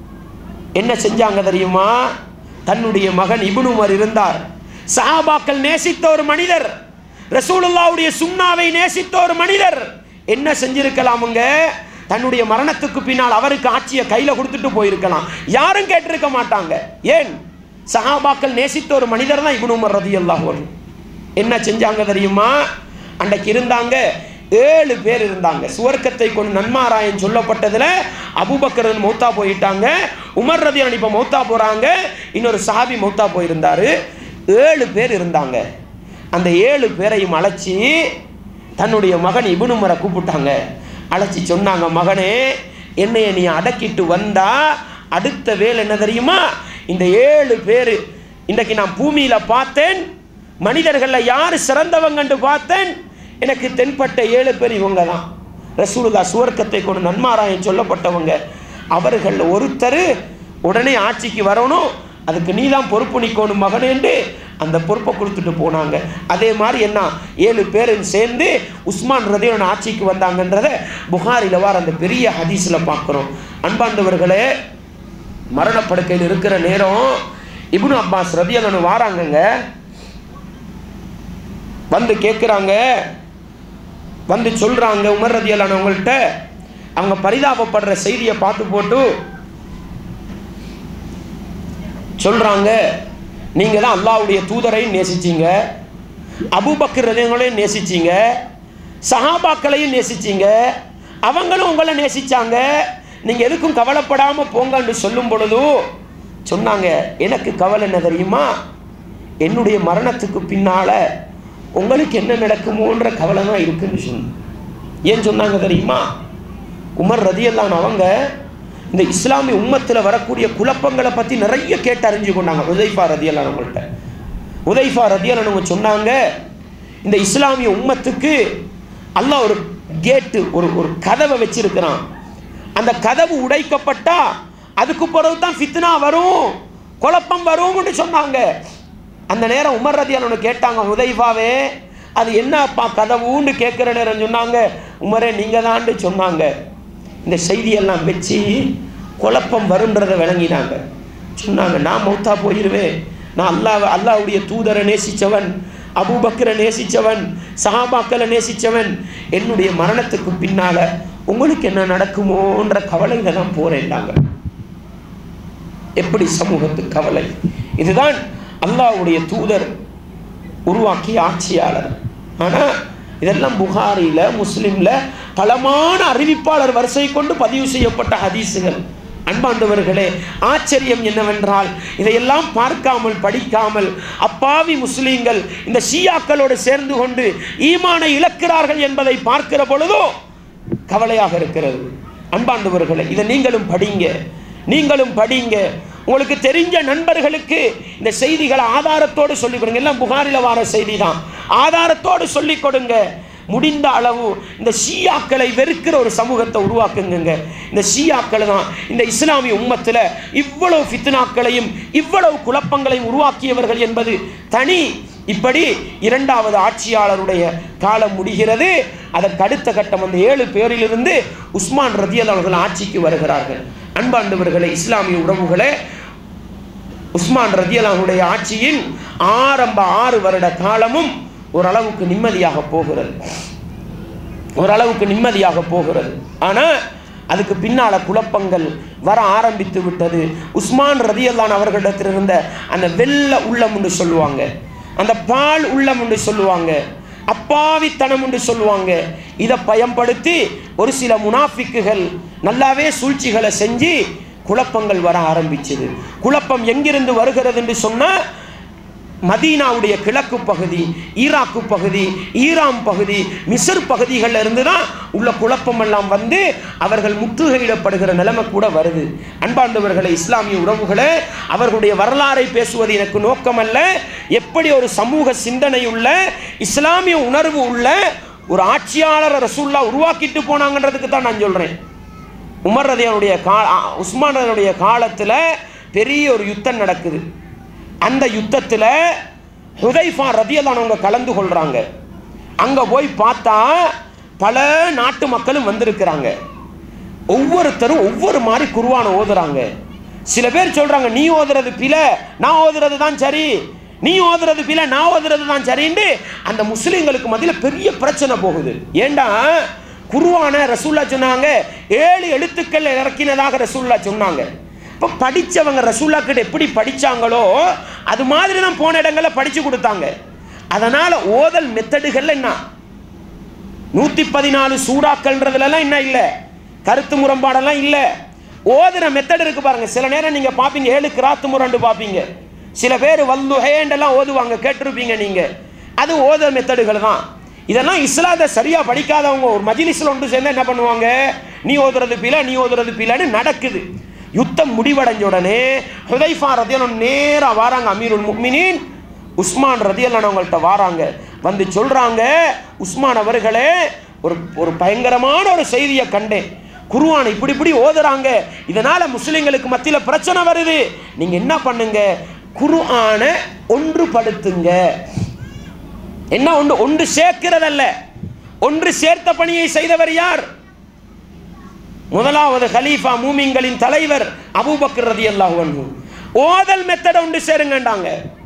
என்ன செஞ்சாங்க தெரியுமா தன்னுடைய மகன் இபுனுமர் இருந்தார் சஹாபாக்கள் நேசித்த ஒரு மனிதர் ரசூலுல்லாவுடைய சுண்ணாவை நேசித்த ஒரு மனிதர் என்ன செஞ்சிருக்கலாமுங்க தன்னுடைய மரணத்துக்கு பின்னால் அவருக்கு ஆட்சியை கையில் கொடுத்துட்டு போயிருக்கலாம் யாரும் கேட்டிருக்க மாட்டாங்க ஏன் சஹாபாக்கள் நேசித்த ஒரு மனிதர் தான் இபுனு உமர் ரதியல்லாஹு அன்ஹு. என்ன செஞ்சாங்க தெரியுமா அன்றைக்கு இருந்தாங்க ஏழு பேர் இருந்தாங்க சுவர்க்கத்தை கொண்டு நன்மாராயன் சொல்லப்பட்டதுல அபூபக்கர் மௌத்தா போயிட்டாங்க உமர் ரதி இப்போ மௌத்தா போறாங்க இன்னொரு சாபி மௌத்தா போயிருந்தாரு ஏழு பேர் இருந்தாங்க அந்த ஏழு பேரையும் அழைச்சி தன்னுடைய மகன் இபுனுமரை கூப்பிட்டாங்க அழைச்சி சொன்னாங்க மகனே என்னைய நீ அடக்கிட்டு வந்தா அடுத்த வேலை என்ன தெரியுமா இந்த ஏழு பேர் இன்றைக்கு நான் பூமியில் பார்த்தேன் மனிதர்களில் யார் சிறந்தவங்கன்னு பார்த்தேன் எனக்கு தென்பட்ட ஏழு பேர் இவங்க தான் ரசூலுல்லா சுவர்க்கத்தை கொண்டு நன்மாராயம் சொல்லப்பட்டவங்க அவர்களில் ஒருத்தர் உடனே ஆட்சிக்கு வரணும் அதுக்கு நீ தான் பொறுப்பு நிற்கணும் மகனேண்டு அந்த பொறுப்பை கொடுத்துட்டு போனாங்க அதே மாதிரி என்ன ஏழு பேரும் சேர்ந்து உஸ்மான் ரதியோன் ஆட்சிக்கு வந்தாங்கன்றத புகாரில் வார அந்த பெரிய ஹதீஸில் பார்க்குறோம் அன்பாண்டவர்களே மரணப்படுக்கையில் இருக்கிற நேரம் இப்னு அப்பாஸ் ரதியலனு வாராங்கங்க வந்து கேட்குறாங்க வந்து சொல்கிறாங்க உமர் ரதியலானவங்கள்ட்ட அவங்க பரிதாபப்படுற செய்தியை பார்த்து போட்டு சொல்கிறாங்க நீங்கள் தான் அல்லாவுடைய தூதரையும் நேசிச்சீங்க அபூபக்கர் ரதியங்களையும் நேசிச்சீங்க சஹாபாக்களையும் நேசிச்சீங்க அவங்களும் உங்களை நேசிச்சாங்க நீங்கள் எதுக்கும் கவலைப்படாமல் போங்கன்னு சொல்லும் பொழுது சொன்னாங்க எனக்கு கவலை என்ன தெரியுமா என்னுடைய மரணத்துக்கு பின்னால் உங்களுக்கு என்ன நடக்குமோன்ற கவலை தான் இருக்குன்னு சொன்ன ஏன் சொன்னாங்க தெரியுமா உமர் ரதியல்லான் அவங்க இந்த இஸ்லாமிய உம்மத்தில் வரக்கூடிய குழப்பங்களை பற்றி நிறைய கேட்டு அறிஞ்சு கொண்டாங்க உதைஃபா ரதியல்லான் அவங்கள்ட்ட உதைஃபா ரதியல்லான் அவங்க சொன்னாங்க இந்த இஸ்லாமிய உம்மத்துக்கு அல்லாஹ் ஒரு கேட்டு ஒரு ஒரு கதவை வச்சிருக்கிறான் அந்த கதவு உடைக்கப்பட்டா அதுக்கு பிறகு தான் ஃபித்னா வரும் குழப்பம் வரும்னு சொன்னாங்க அந்த நேரம் உமர் ரதியானு கேட்டாங்க உதைஃபாவே அது என்னப்பா கதவுன்னு கேட்குற நேரம் சொன்னாங்க உமரே நீங்கள் தான்ட்டு சொன்னாங்க இந்த செய்தியெல்லாம் வச்சு குழப்பம் வருன்றதை விளங்கினாங்க சொன்னாங்க நான் மௌத்தா போயிடுவேன் நான் அல்லாஹ் அல்லாஹ்வுடைய தூதரை நேசித்தவன் அபூபக்கரை நேசித்தவன் சஹாபாக்களை நேசித்தவன் என்னுடைய மரணத்துக்கு பின்னால் உங்களுக்கு என்ன நடக்குமோன்ற கவலையில தான் போறேன்டாங்க எப்படி சமூகத்து கவலை இதுதான் அல்லாஹ்வுடைய தூதர் உருவாக்கிய ஆட்சியாளர் ஆனால் இதெல்லாம் புகாரில முஸ்லிம்ல பலமான அறிவிப்பாளர் வரிசை கொண்டு பதிவு செய்யப்பட்ட ஹதீஸுகள் அன்பாண்டவர்களே ஆச்சரியம் என்னவென்றால் இதையெல்லாம் பார்க்காமல் படிக்காமல் அப்பாவி முஸ்லீம்கள் இந்த ஷியாக்களோடு சேர்ந்து கொண்டு ஈமானை இழக்கிறார்கள் என்பதை பார்க்கிற பொழுதோ கவலையாக இருக்கிறது அன்பாண்டவர்களே இதை நீங்களும் படிங்க நீங்களும் படிங்க உங்களுக்கு தெரிஞ்ச நண்பர்களுக்கு இந்த செய்திகளை ஆதாரத்தோடு சொல்லிக் கொடுங்க எல்லாம் புகாரில் வர செய்தி தான் ஆதாரத்தோடு சொல்லிக் கொடுங்க முடிந்த அளவு இந்த ஷியாக்களை வெறுக்கிற ஒரு சமூகத்தை உருவாக்குங்க இந்த ஷியாக்கள் தான் இந்த இஸ்லாமிய உம்மத்தில் இவ்வளவு ஃபித்னாக்களையும் இவ்வளவு குழப்பங்களையும் உருவாக்கியவர்கள் என்பது தனி இப்படி இரண்டாவது ஆட்சியாளருடைய காலம் முடிகிறது அதற்கு அடுத்த கட்டம் அந்த ஏழு பேரிலிருந்து உஸ்மான் ரதியல் அவர்கள் ஆட்சிக்கு வருகிறார்கள் அன்பாண்டவர்களே இஸ்லாமிய உறவுகளே உஸ்மான் ரதியலாவுடைய ஆட்சியின் ஆரம்ப ஆறு வருட காலமும் ஓரளவுக்கு நிம்மதியாக போகிறது ஓரளவுக்கு நிம்மதியாக போகிறது ஆனால் அதுக்கு பின்னால குழப்பங்கள் வர ஆரம்பித்து விட்டது உஸ்மான் ரதியல்லான் அவர்களிடத்தில் இருந்த அந்த வெள்ள உள்ளம் என்று சொல்லுவாங்க அந்த பால் உள்ளம் என்று சொல்லுவாங்க அப்பாவித்தனம் என்று சொல்லுவாங்க இதை பயன்படுத்தி ஒரு சில முனாஃபிக்குகள் நல்லாவே சூழ்ச்சிகளை செஞ்சு குழப்பங்கள் வர ஆரம்பிச்சது குழப்பம் எங்கிருந்து வருகிறது என்று சொன்னால் மதீனாவுடைய கிழக்கு பகுதி ஈராக்கு பகுதி ஈரான் பகுதி மிசர் பகுதிகளில் இருந்து தான் உள்ள குழப்பம் எல்லாம் வந்து அவர்கள் முற்றுகையிடப்படுகிற நிலைமை கூட வருது அன்பார்ந்தவர்களை இஸ்லாமிய உறவுகளே அவர்களுடைய வரலாறை பேசுவது எனக்கு நோக்கமல்ல எப்படி ஒரு சமூக சிந்தனை உள்ள இஸ்லாமிய உணர்வு உள்ள ஒரு ஆட்சியாளர் ரசூல்லா உருவாக்கிட்டு போனாங்கன்றதுக்கு தான் நான் சொல்கிறேன் உமர் ரதியனுடைய கா உஸ்மான் ரதியனுடைய காலத்தில் பெரிய ஒரு யுத்தம் நடக்குது அந்த யுத்தத்தில் ஹுதைஃபா ரதியல்லானவங்க கலந்து கொள்கிறாங்க அங்கே போய் பார்த்தா பல நாட்டு மக்களும் வந்திருக்கிறாங்க ஒவ்வொருத்தரும் ஒவ்வொரு மாதிரி குருவான ஓதுறாங்க சில பேர் சொல்கிறாங்க நீ ஓதுறது பில நான் ஓதுறது தான் சரி நீ ஓதுறது பில நான் ஓதுறது தான் சரின்னு அந்த முஸ்லீம்களுக்கு மத்தியில் பெரிய பிரச்சனை போகுது ஏண்டா குருவான ரசூல்லா சொன்னாங்க ஏழு எழுத்துக்கள் இறக்கினதாக ரசூல்லா சொன்னாங்க இப்போ படித்தவங்க ரசூல்லா கிட்ட எப்படி படித்தாங்களோ அது மாதிரி தான் போன இடங்களில் படித்து கொடுத்தாங்க அதனால் ஓதல் மெத்தடுகள் என்ன நூற்றி பதினாலு சூறாக்கள்ன்றதுலலாம் என்ன இல்லை கருத்து முரண்பாடெல்லாம் இல்லை ஓதுற மெத்தட் இருக்கு பாருங்க சில நேரம் நீங்கள் பார்ப்பீங்க ஏழு கிராத்து முரண்டு பார்ப்பீங்க சில பேர் வல்லு ஹேண்டெல்லாம் ஓதுவாங்க கேட்டிருப்பீங்க நீங்கள் அது ஓதுற மெத்தடுகள் தான் இதெல்லாம் இஸ்லாத்தை சரியாக படிக்காதவங்க ஒரு மஜிலிஸில் ஒன்று சேர்ந்து என்ன பண்ணுவாங்க நீ ஓதுறது பில நீ ஓதுறது பிலன்னு நடக்குது யுத்தம் முடிவடைஞ்ச உடனே ஹுதைஃபா ரதியல் நேராக வாராங்க அமீருல் முக்மினின் உஸ்மான் ரதியல் அவங்கள்ட்ட வாராங்க வந்து சொல்கிறாங்க உஸ்மான் அவர்களே ஒரு ஒரு பயங்கரமான ஒரு செய்தியை கண்டேன் குருவானை இப்படி இப்படி ஓதுறாங்க இதனால முஸ்லிம்களுக்கு மத்தியில் பிரச்சனை வருது நீங்க என்ன பண்ணுங்க குருஆனை ஒன்றுபடுத்துங்க என்ன ஒன்று ஒன்று சேர்க்கிறதல்ல ஒன்று சேர்த்த பணியை செய்தவர் யார் முதலாவது ஹலீஃபா மூமிங்களின் தலைவர் அபூபக்கர் ரதியல்லாஹு அன்ஹு ஓதல் மெத்தட ஒன்று சேருங்கண்டாங்க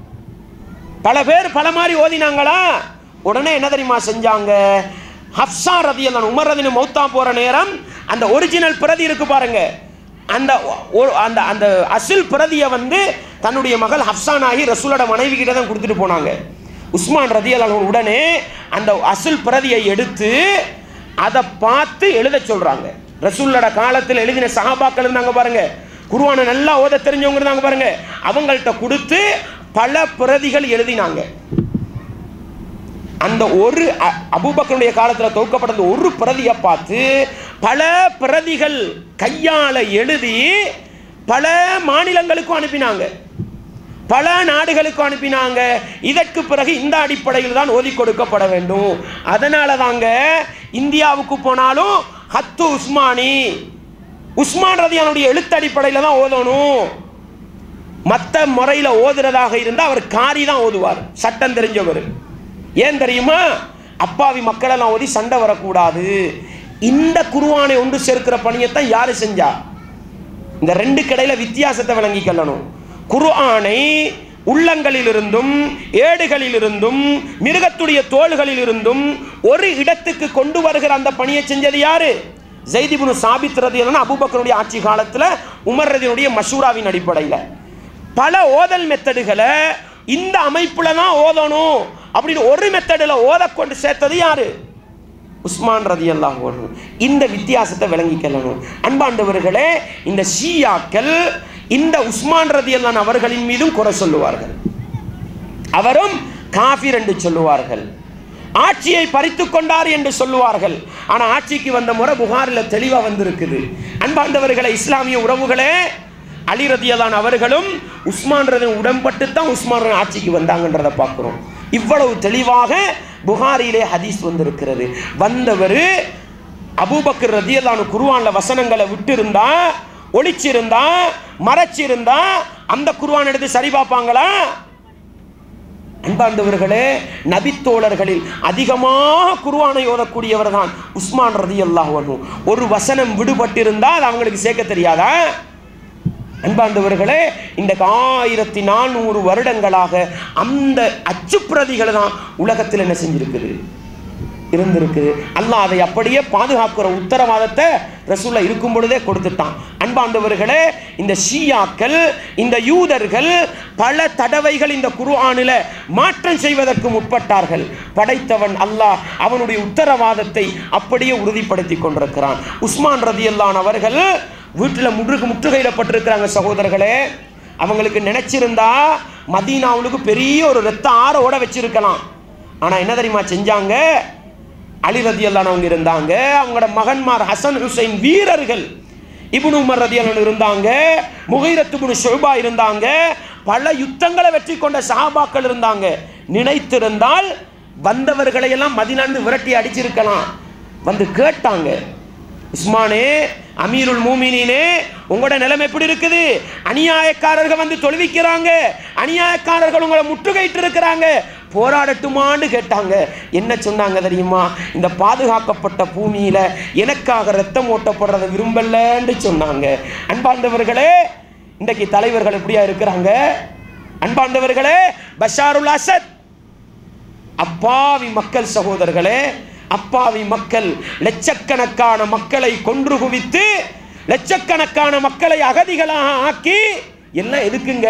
பல பேர் பல மாதிரி ஓதினாங்களா உடனே என்ன தெரியுமா செஞ்சாங்க ஹப்சா ரதியல்லான் உமர் ரதினு மௌத்தா போற நேரம் அந்த ஒரிஜினல் பிரதி இருக்கு பாருங்க அந்த ஒ- அந்த அந்த அசில் பிரதியை வந்து தன்னுடைய மகள் ஹப்சான் ஆகி ரசூலோட மனைவி கிட்ட தான் கொடுத்துட்டு போனாங்க உஸ்மான் ரதியல்லான் உடனே அந்த அசில் பிரதியை எடுத்து அதை பார்த்து எழுத சொல்றாங்க ரசூல்லோட காலத்தில் எழுதின சஹாபாக்கள் இருந்தாங்க பாருங்க குருவானை நல்லா ஓத தெரிஞ்சவங்க இருந்தாங்க பாருங்க அவங்கள்ட்ட கொடுத்து பல பிரதிகள் எழுதினாங்க அந்த ஒரு அ- அபூபக்கருடைய காலத்தில் தொகுக்கப்பட்ட அந்த ஒரு பிரதியை பார்த்து பல பிரதிகள் கையால் எழுதி பல மாநிலங்களுக்கும் அனுப்பினாங்க பல நாடுகளுக்கும் அனுப்பினாங்க இதற்கு பிறகு இந்த அடிப்படையில் தான் ஓதி கொடுக்கப்பட வேண்டும் அதனால தாங்க இந்தியாவுக்கு போனாலும் ஹத்து உஸ்மானி உஸ்மான் ரதியானுடைய எழுத்து அடிப்படையில் தான் ஓதணும் மற்ற முறையில் ஓதுறதாக இருந்தால் அவர் காரி தான் ஓதுவார் சட்டம் தெரிஞ்சவர் ஏன் தெரியுமா அப்பாவி மக்களெல்லாம் ஓதி சண்டை வரக்கூடாது இந்த குருவானை ஒன்று சேர்க்கிற பணியைத்தான் யார் செஞ்சா இந்த ரெண்டு கடையில வித்தியாசத்தை விளங்கி கொள்ளணும் குர்ஆனை உள்ளங்களிலிருந்தும் ஏடுகளிலிருந்தும் மிருகத்துடைய தோள்களிலிருந்தும் ஒரு இடத்துக்கு கொண்டு வருகிற அந்த பணியை செஞ்சது யாரு ஜெய்திபுனு சாபித் ரதியல்னு அபூபக்கருடைய ஆட்சி காலத்தில் உமர் ரதியினுடைய மஷூராவின் அடிப்படையில் பல ஓதல் மெத்தடுகளை இந்த அமைப்புல தான் ஓதணும் அப்படின்னு ஒரு மெத்தடில் ஓத கொண்டு சேர்த்தது யாரு உஸ்மான் ரதி அல்லாஹ் இந்த வித்தியாசத்தை விளங்கிக்கொள்ளணும் அன்பாண்டவர்களே இந்த ஷியாக்கள் இந்த உஸ்மான் ரதி அல்லான் அவர்களின் மீதும் குறை சொல்லுவார்கள் அவரும் காஃபிர் என்று சொல்லுவார்கள் ஆட்சியை பறித்து கொண்டார் என்று சொல்லுவார்கள் ஆனால் ஆட்சிக்கு வந்த முறை புகாரில் தெளிவாக வந்திருக்குது அன்பாண்டவர்களை இஸ்லாமிய உறவுகளே அலி ரதியலான் அவர்களும் உஸ்மான் ரதி உடன்பட்டு தான் உஸ்மான் ரதி ஆட்சிக்கு வந்தாங்கன்றதை பார்க்குறோம் இவ்வளவு தெளிவாக புகாரிலே ஹதீஸ் வந்திருக்கிறது வந்தவர் அபூபக்கர் ரதியலானு குருவான்ல வசனங்களை விட்டிருந்தா ஒளிச்சிருந்தா மறைச்சிருந்தா அந்த குருவான் எடுத்து சரி பார்ப்பாங்களா அன்பார்ந்தவர்களே நபித்தோழர்களில் அதிகமாக குருவானை ஓதக்கூடியவர் தான் உஸ்மான் ரதி அல்லாஹ் ஒரு வசனம் விடுபட்டிருந்தால் அது அவங்களுக்கு சேர்க்க தெரியாதா அன்பார்ந்தவர்களே இந்த ஆயிரத்தி நானூறு வருடங்களாக அந்த அச்சுப்பிரதிகள் தான் உலகத்தில் என்ன செஞ்சிருக்குது இருந்திருக்குது அல்லாஹ் அதை அப்படியே பாதுகாக்கிற உத்தரவாதத்தை ரசூல்லா இருக்கும் பொழுதே கொடுத்துட்டான் அன்பாண்டவர்களே இந்த ஷியாக்கள் இந்த யூதர்கள் பல தடவைகள் இந்த குர்ஆனில் மாற்றம் செய்வதற்கு முற்பட்டார்கள் படைத்தவன் அல்லாஹ் அவனுடைய உத்தரவாதத்தை அப்படியே உறுதிப்படுத்தி கொண்டிருக்கிறான் உஸ்மான் ரதியல்லான் அவர்கள் வீட்டில் முற்றுகு முற்றுகையிடப்பட்டிருக்கிறாங்க சகோதரர்களே அவங்களுக்கு நினைச்சிருந்தா மதீனாவுக்கு பெரிய ஒரு ரத்த ஆரோட வச்சிருக்கலாம் ஆனால் என்ன தெரியுமா செஞ்சாங்க அலி ரதியல்லான் அவங்க இருந்தாங்க அவங்களோட மகன்மார் ஹசன் ஹுசைன் வீரர்கள் இப்னு உமர் ரதியல்லான் இருந்தாங்க முகைரத்துபுனு ஷோபா இருந்தாங்க பல யுத்தங்களை வெற்றி கொண்ட சஹாபாக்கள் இருந்தாங்க நினைத்திருந்தால் வந்தவர்களை எல்லாம் மதினாண்டு விரட்டி அடிச்சிருக்கலாம் வந்து கேட்டாங்க உஸ்மானே அமீருல் மூமினே உங்களோட நிலைமை எப்படி இருக்குது அநியாயக்காரர்கள் வந்து தொழுவிக்கிறாங்க அநியாயக்காரர்கள் உங்களை முற்றுகையிட்டு இருக்கிறாங்க போராடட்டுமான்னு கேட்டாங்க என்ன சொன்னாங்க தெரியுமா இந்த பாதுகாக்கப்பட்ட பூமியில எனக்காக ரத்தம் ஓட்டப்படுறதை விரும்பலன்னு சொன்னாங்க அன்பார்ந்தவர்களே இன்றைக்கு தலைவர்கள் எப்படியா இருக்கிறாங்க அன்பார்ந்தவர்களே பஷாருல் அசத் அப்பாவி மக்கள் சகோதரர்களே அப்பாவி மக்கள் லட்சக்கணக்கான மக்களை கொன்று குவித்து லட்சக்கணக்கான மக்களை அகதிகளாக ஆக்கி எல்லாம் எதுக்குங்க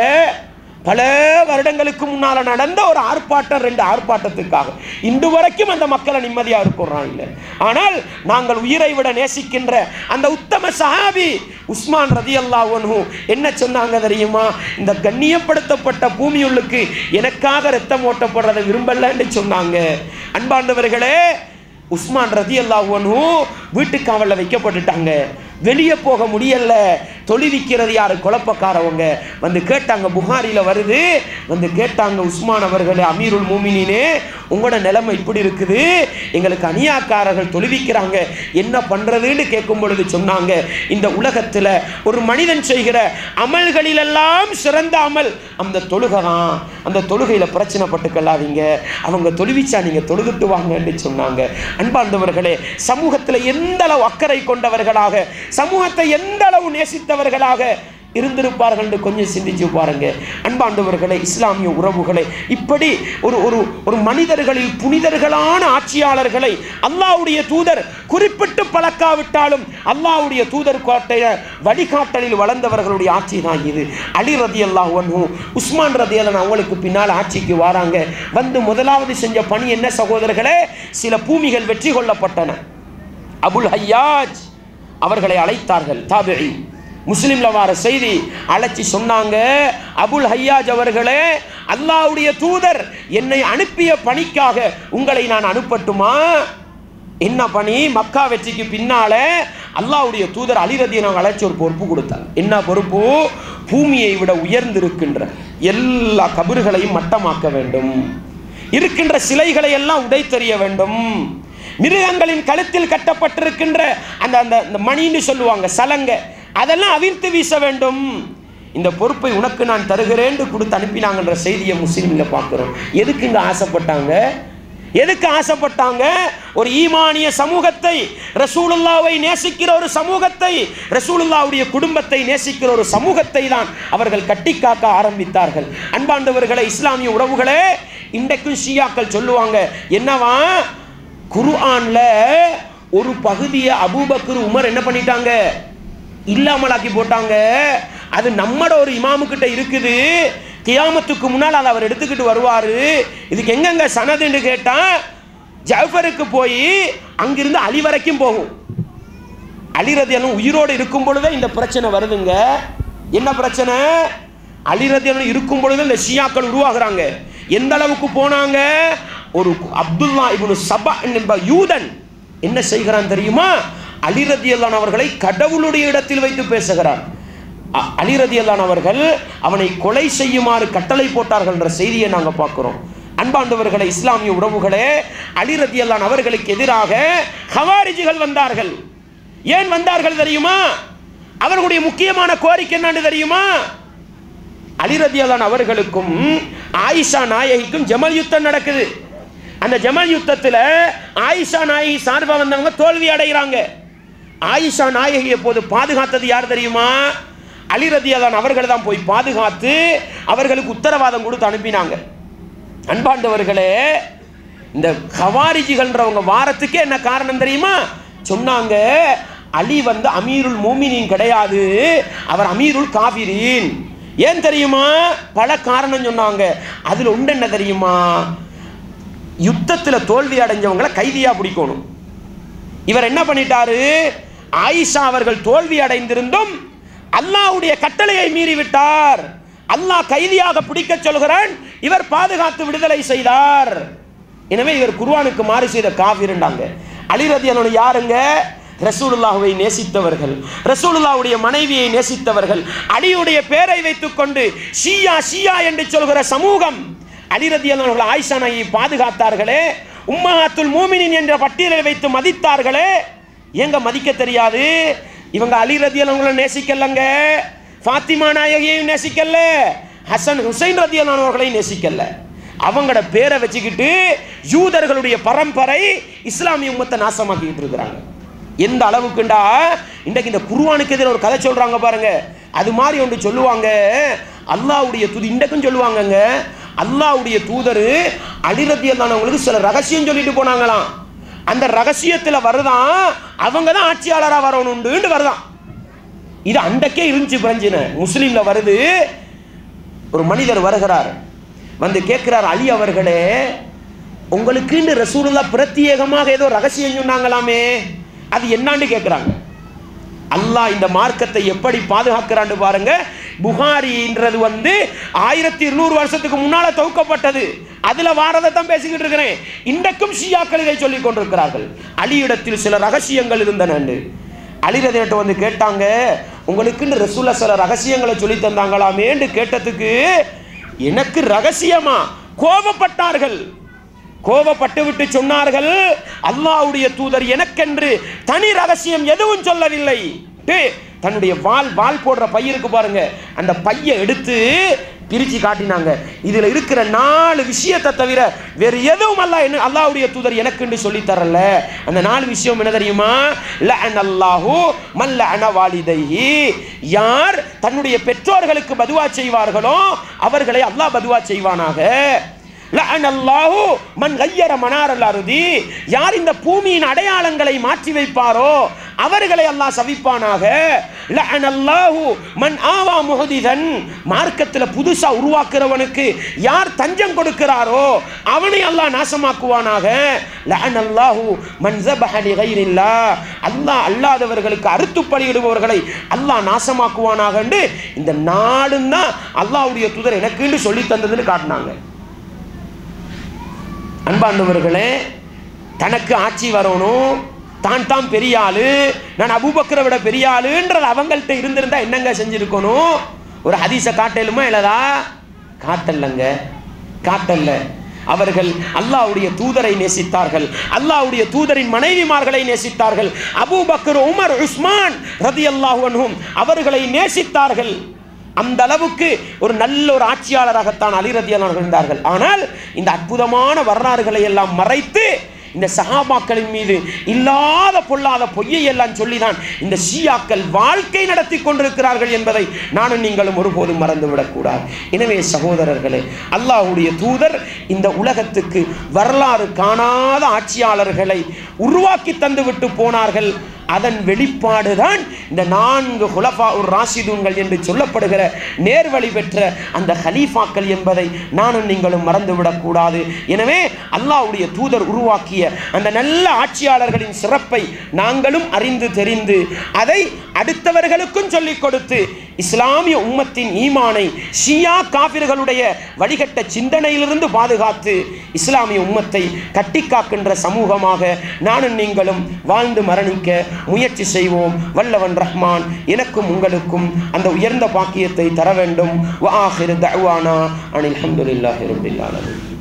பல வருடங்களுக்கு முன்னால நடந்த ஒரு ஆர்ப்பாட்டம் ரெண்டு ஆர்ப்பாட்டத்துக்காக இன்று வரைக்கும் அந்த மக்களை நிம்மதியா இருக்கிறோம் இல்லை ஆனால் நாங்கள் உயிரை விட நேசிக்கின்ற அந்த உத்தம சஹாபி உஸ்மான் ரதி அல்லாஹ் என்ன சொன்னாங்க தெரியுமா இந்த கண்ணியப்படுத்தப்பட்ட பூமியுள்ளுக்கு எனக்காக ரத்தம் ஓட்டப்படுறதை விரும்பலன்னு சொன்னாங்க அன்பாண்டவர்களே உஸ்மான் ரதி அல்லாஹ் வீட்டு காவலில் வைக்கப்பட்டுட்டாங்க வெளியே போக முடியல தொழிலிக்கிறது யார் குழப்பக்காரவங்க வந்து கேட்டாங்க புகாரியில் வருது வந்து கேட்டாங்க உஸ்மான் அவர்களே அமீருல் மூமினினே உங்களோட நிலைமை இப்படி இருக்குது எங்களுக்கு அநியாக்காரர்கள் தொழுவிக்கிறாங்க என்ன பண்ணுறதுன்னு கேட்கும் பொழுது சொன்னாங்க இந்த உலகத்தில் ஒரு மனிதன் செய்கிற அமல்களிலெல்லாம் சிறந்த அமல் அந்த தொழுகை தான் அந்த தொழுகையில் பிரச்சனைப்பட்டுக்கல்லாதீங்க அவங்க தொழுவிச்சா நீங்கள் தொழுதுட்டு வாங்கன்னு சொன்னாங்க அன்பார்ந்தவர்களே சமூகத்தில் எந்த அளவு அக்கறை கொண்டவர்களாக சமூகத்தை எந்த அளவு நேசித்தவர்களாக இருந்திருப்பார்கள் என்று கொஞ்சம் சிந்திச்சு பாருங்க அன்பாண்டவர்களே இஸ்லாமிய உறவுகளை இப்படி ஒரு ஒரு ஒரு மனிதர்களில் புனிதர்களான ஆட்சியாளர்களை அல்லாஹ்வுடைய தூதர் குறிப்பிட்டு பழக்காவிட்டாலும் அல்லாஹ்வுடைய தூதர் கோட்டைய வழிகாட்டலில் வளர்ந்தவர்களுடைய ஆட்சி தான் இது அலி ரதி அல்லாஹ் உஸ்மான் ரதி அல்லான் அவங்களுக்கு பின்னால் ஆட்சிக்கு வராங்க வந்து முதலாவது செஞ்ச பணி என்ன சகோதரர்களே சில பூமிகள் வெற்றி கொள்ளப்பட்டன அபுல் ஹையாஜ் அவர்களை அழைத்தார்கள் தாபிரி முஸ்லிம்ல வார செய்தி அழைச்சி சொன்னாங்க அபுல் ஹையாஜ் அவர்களே அல்லாஹ்வுடைய தூதர் என்னை அனுப்பிய பணிக்காக உங்களை நான் அனுப்பட்டுமா என்ன பணி மக்கா வெற்றிக்கு பின்னால அல்லாஹ்வுடைய தூதர் அலிரதியை நான் அழைச்சி ஒரு பொறுப்பு கொடுத்தார் என்ன பொறுப்பு பூமியை விட உயர்ந்திருக்கின்ற எல்லா கபறுகளையும் மட்டமாக்க வேண்டும் இருக்கின்ற சிலைகளை எல்லாம் உடைத்தெறிய வேண்டும் மிருகங்களின் கழுத்தில் கட்டப்பட்டிருக்கின்ற அந்த அந்த அந்த மணின்னு சொல்லுவாங்க சலங்க அதெல்லாம் அவிழ்த்து வீச வேண்டும் இந்த பொறுப்பை உனக்கு நான் தருகிறேன்னு கொடுத்து அனுப்பினாங்கன்ற செய்தியை முஸ்லீமில் பார்க்குறோம் எதுக்கு இங்கே ஆசைப்பட்டாங்க எதுக்கு ஆசைப்பட்டாங்க ஒரு ஈமானிய சமூகத்தை ரசூலுல்லாவை நேசிக்கிற ஒரு சமூகத்தை ரசூலுல்லாவுடைய குடும்பத்தை நேசிக்கிற ஒரு சமூகத்தை தான் அவர்கள் கட்டி காக்க ஆரம்பித்தார்கள் அன்பாண்டவர்களே இஸ்லாமிய உறவுகளே இன்றைக்கும் ஷியாக்கள் சொல்லுவாங்க என்னவா குர்ஆன்ல ஒரு பகுதியை அபூபக்கர் உமர் என்ன பண்ணிட்டாங்க இல்லாமலாக்கி போட்டாங்க அது நம்மட ஒரு இமாமுக்கிட்ட இருக்குது கியாமத்துக்கு முன்னால் அதை அவர் எடுத்துக்கிட்டு வருவார் இதுக்கு எங்கெங்க சனதுன்னு கேட்டால் ஜஃபருக்கு போய் அங்கிருந்து அலி வரைக்கும் போகும் அலிரதியனும் உயிரோடு இருக்கும் பொழுதே இந்த பிரச்சனை வருதுங்க என்ன பிரச்சனை அலிரதியனும் இருக்கும் பொழுது இந்த ஷியாக்கள் உருவாகுறாங்க எந்த அளவுக்கு போனாங்க ஒரு அப்துல்லா இப்னு சபா என்ப யூதன் என்ன செய்கிறான் தெரியுமா அலிரதியல்லான் அவர்களை கடவுளுடைய இடத்தில் வைத்து பேசுகிறான் அ- அலிரதியல்லான் அவர்கள் அவனை கொலை செய்யுமாறு கட்டளை போட்டார்கள் என்ற செய்தியை நாங்கள் பார்க்கிறோம் அன்பாண்டவர்களே இஸ்லாமிய உறவுகளே அலிரதியல்லான் அவர்களுக்கு எதிராக ஹவாரிஜிகள் வந்தார்கள் ஏன் வந்தார்கள் தெரியுமா அவர்களுடைய முக்கியமான கோரிக்கை என்னன்னு தெரியுமா அலிரதியல்லான் அவர்களுக்கும் ஆயிஷா நாயகிக்கும் ஜமல் யுத்தம் நடக்குது அந்த ஜமல் யுத்தத்தில் ஆயிஷா நாயகி சார்பாக வந்தவங்க தோல்வி அடைகிறாங்க ஆயிஷா நாயகி எப்போது பாதுகாத்தது யார் தெரியுமா அலிரதியல்லான் அவர்கள் தான் போய் பாதுகாத்து அவர்களுக்கு உத்தரவாதம் கொடுத்து அனுப்பினாங்க அன்பாண்டவர்களே இந்த கவாரிஜிகள்ன்றவங்க வாரத்துக்கே என்ன காரணம் தெரியுமா சொன்னாங்க அலி வந்து அமீருல் மூமினின் கிடையாது அவர் அமீருல் காபிரீன் ஏன் தெரியுமா பல காரணம் சொன்னாங்க அதுல உண்டு என்ன தெரியுமா யுத்தத்தில் தோல்வி அடைஞ்சவங்களை கைதியா பிடிக்கணும் இவர் என்ன பண்ணிட்டாரு ஆயிஷா அவர்கள் தோல்வி அடைந்திருந்தும் அல்லாஹ்வுடைய கட்டளையை மீறி விட்டார் அல்லாஹ் கைதியாக பிடிக்க சொல்கிறான் இவர் பாதுகாத்து விடுதலை செய்தார் எனவே இவர் குர்ஆனுக்கு மாறு செய்த காஃபிருண்டாங்க அலிரதி யாருங்க ரசூலுல்லாஹுவை நேசித்தவர்கள் ரசூலுல்லாஹ்வுடைய மனைவியை நேசித்தவர்கள் அலியுடைய பேரை வைத்துக்கொண்டு ஷியா ஷியா என்று சொல்கிற சமூகம் அலிரதி அவர்கள் ஆயிஷா நாயை பாதுகாத்தார்களே உம்மஹாத்துல் மூமினின் என்ற பட்டியலை வைத்து மதித்தார்களே எங்க மதிக்க தெரியாது இவங்க அலி ரதி அவங்கள நேசிக்கலங்க ஃபாத்திமா நாயகியையும் நேசிக்கல ஹசன் ஹுசைன் ரதி அவர்களையும் நேசிக்கல அவங்களோட பேரை வச்சுக்கிட்டு யூதர்களுடைய பரம்பரை இஸ்லாமிய உம்மத்தை நாசமாக்கிட்டு இருக்கிறாங்க எந்த அளவுக்குண்டா இன்றைக்கு இந்த குருவானுக்கு எதிர ஒரு கதை சொல்றாங்க பாருங்க அது மாதிரி ஒன்று சொல்லுவாங்க அல்லாஹ்வுடைய தூது இன்றைக்கும் சொல்லுவாங்கங்க அல்லாஹ்வுடைய தூதர் அலிரத்தியல்லானவங்களுக்கு சில ரகசியம் சொல்லிட்டு போனாங்களாம் அந்த ரகசியத்துல வருதான் அவங்க தான் ஆட்சியாளரா வரணும்னு வருதான் இது அண்டக்கே இருந்துச்சு பிரஞ்சனை முஸ்லீம்ல வருது ஒரு மனிதர் வருகிறார் வந்து கேட்கிறார் அலி அவர்களே உங்களுக்குன்னு ரசூலுல்லா பிரத்யேகமாக ஏதோ ரகசியம் சொன்னாங்களாமே அது என்னான்னு கேட்குறாங்க அல்லாஹ் இந்த மார்க்கத்தை எப்படி பாதுகாக்கிறான்னு பாருங்க புகாரின்றது வந்து ஆயிரத்தி இருநூறு வருஷத்துக்கு முன்னால தொகுக்கப்பட்டது அதுல வாரதை தான் பேசிக்கிட்டு இருக்கிறேன் இன்றைக்கும் ஷியாக்கள் இதை சொல்லிக் கொண்டிருக்கிறார்கள் அலியிடத்தில் சில ரகசியங்கள் இருந்தன அலிரதேட்ட வந்து கேட்டாங்க உங்களுக்குன்னு ரசூலா சில ரகசியங்களை சொல்லி தந்தாங்களாமேன்னு கேட்டதுக்கு எனக்கு ரகசியமா கோபப்பட்டார்கள் கோபப்பட்டு விட்டு சொன்னார்கள் அல்லாஹ்வுடைய தூதர் எனக்கென்று தனி ரகசியம் எதுவும் சொல்லவில்லை ட்டு, தன்னுடைய வால் வால் போடுற பையருக்கு பாருங்க அந்த பையை எடுத்து பிரிச்சு காட்டினாங்க இதுல இருக்கிற நாலு விஷயத்தை தவிர வேறு எதுவும் அல்ல என்ன அல்லாஹ்வுடைய தூதர் எனக்குன்னு சொல்லி தரல அந்த நாலு விஷயம் என்ன தெரியுமா லஅன் அல்லாஹு மல்ல அன வாலிதைஹி யார் தன்னுடைய பெற்றோர்களுக்கு பதுவா செய்வார்களோ அவர்களை அல்லாஹ் பதுவா செய்வானாக லஅன அல்லாஹு மன் கய்யர மனாரல் அருதி யார் இந்த பூமியின் அடையாளங்களை மாற்றி வைப்பாரோ அவர்களை அல்லாஹ் சவிப்பானாக லஅன அல்லாஹு மன் ஆவா முஹதிதன் மார்க்கத்தில் புதுசா உருவாக்குறவனுக்கு யார் தஞ்சம் கொடுக்கிறாரோ அவனை அல்லாஹ் நாசமாக்குவானாக லஅன அல்லாஹு மன் ஸபஹ லிகைரில்லா அல்லாஹ் அல்லாதவர்களுக்கு அறுத்து பலியிடுபவர்களை அல்லாஹ் நாசமாக்குவானாக என்று இந்த நாடும் தான் அல்லாஹ்வுடைய தூதர் எனக்குன்னு சொல்லி தந்ததுன்னு காட்டினாங்க அன்பாண்டவர்களே தனக்கு ஆட்சி வரணும் தான் தான் பெரிய ஆளு நான் அபூபக்கரை விட பெரிய ஆளுன்றது அவங்கள்ட்ட இருந்திருந்தா என்னங்க செஞ்சிருக்கணும் ஒரு ஹதீஸை காட்டலுமா இல்லதா காட்டல்லங்க காட்டல்ல அவர்கள் அல்லாஹ்வுடைய தூதரை நேசித்தார்கள் அல்லாஹ்வுடைய தூதரின் மனைவிமார்களை நேசித்தார்கள் அபூபக்கர் உமர் உஸ்மான் ரதியல்லாஹு அன்ஹும் அவர்களை நேசித்தார்கள் அந்த அளவுக்கு ஒரு நல்ல ஒரு ஆட்சியாளராகத்தான் அலி ரதியல்லாஹு இருந்தார்கள் ஆனால் இந்த அற்புதமான வரலாறுகளை எல்லாம் மறைத்து இந்த சஹாபாக்களின் மீது இல்லாத பொல்லாத பொய்யை எல்லாம் சொல்லிதான் இந்த ஷியாக்கள் வாழ்க்கை நடத்தி கொண்டிருக்கிறார்கள் என்பதை நானும் நீங்களும் ஒருபோதும் மறந்துவிடக்கூடாது எனவே சகோதரர்களே அல்லாஹ்வுடைய தூதர் இந்த உலகத்துக்கு வரலாறு காணாத ஆட்சியாளர்களை உருவாக்கி தந்து விட்டு போனார்கள் அதன் வெளிப்பாடு தான் இந்த நான்கு ஹுலஃபா உர் ராசிதூன்கள் என்று சொல்லப்படுகிற நேர்வழி பெற்ற அந்த ஹலீஃபாக்கள் என்பதை நானும் நீங்களும் மறந்துவிடக்கூடாது எனவே அல்லாஹ்வுடைய தூதர் உருவாக்கிய அந்த நல்ல ஆட்சியாளர்களின் சிறப்பை நாங்களும் அறிந்து தெரிந்து அதை அடுத்தவர்களுக்கும் சொல்லிக் கொடுத்து இஸ்லாமிய உம்மத்தின் ஈமானை ஷியா காபிர்களுடைய வழிகட்ட சிந்தனையிலிருந்து பாதுகாத்து இஸ்லாமிய உம்மத்தை கட்டி காக்கின்ற சமூகமாக நானும் நீங்களும் வாழ்ந்து மரணிக்க முயற்சி செய்வோம் வல்லவன் ரஹ்மான் எனக்கும் உங்களுக்கும் அந்த உயர்ந்த பாக்கியத்தை தர வேண்டும் வ ஆஹிரு தஅவானா அனில் ஹம்துலில்லாஹி ரப்பில் ஆலமீன்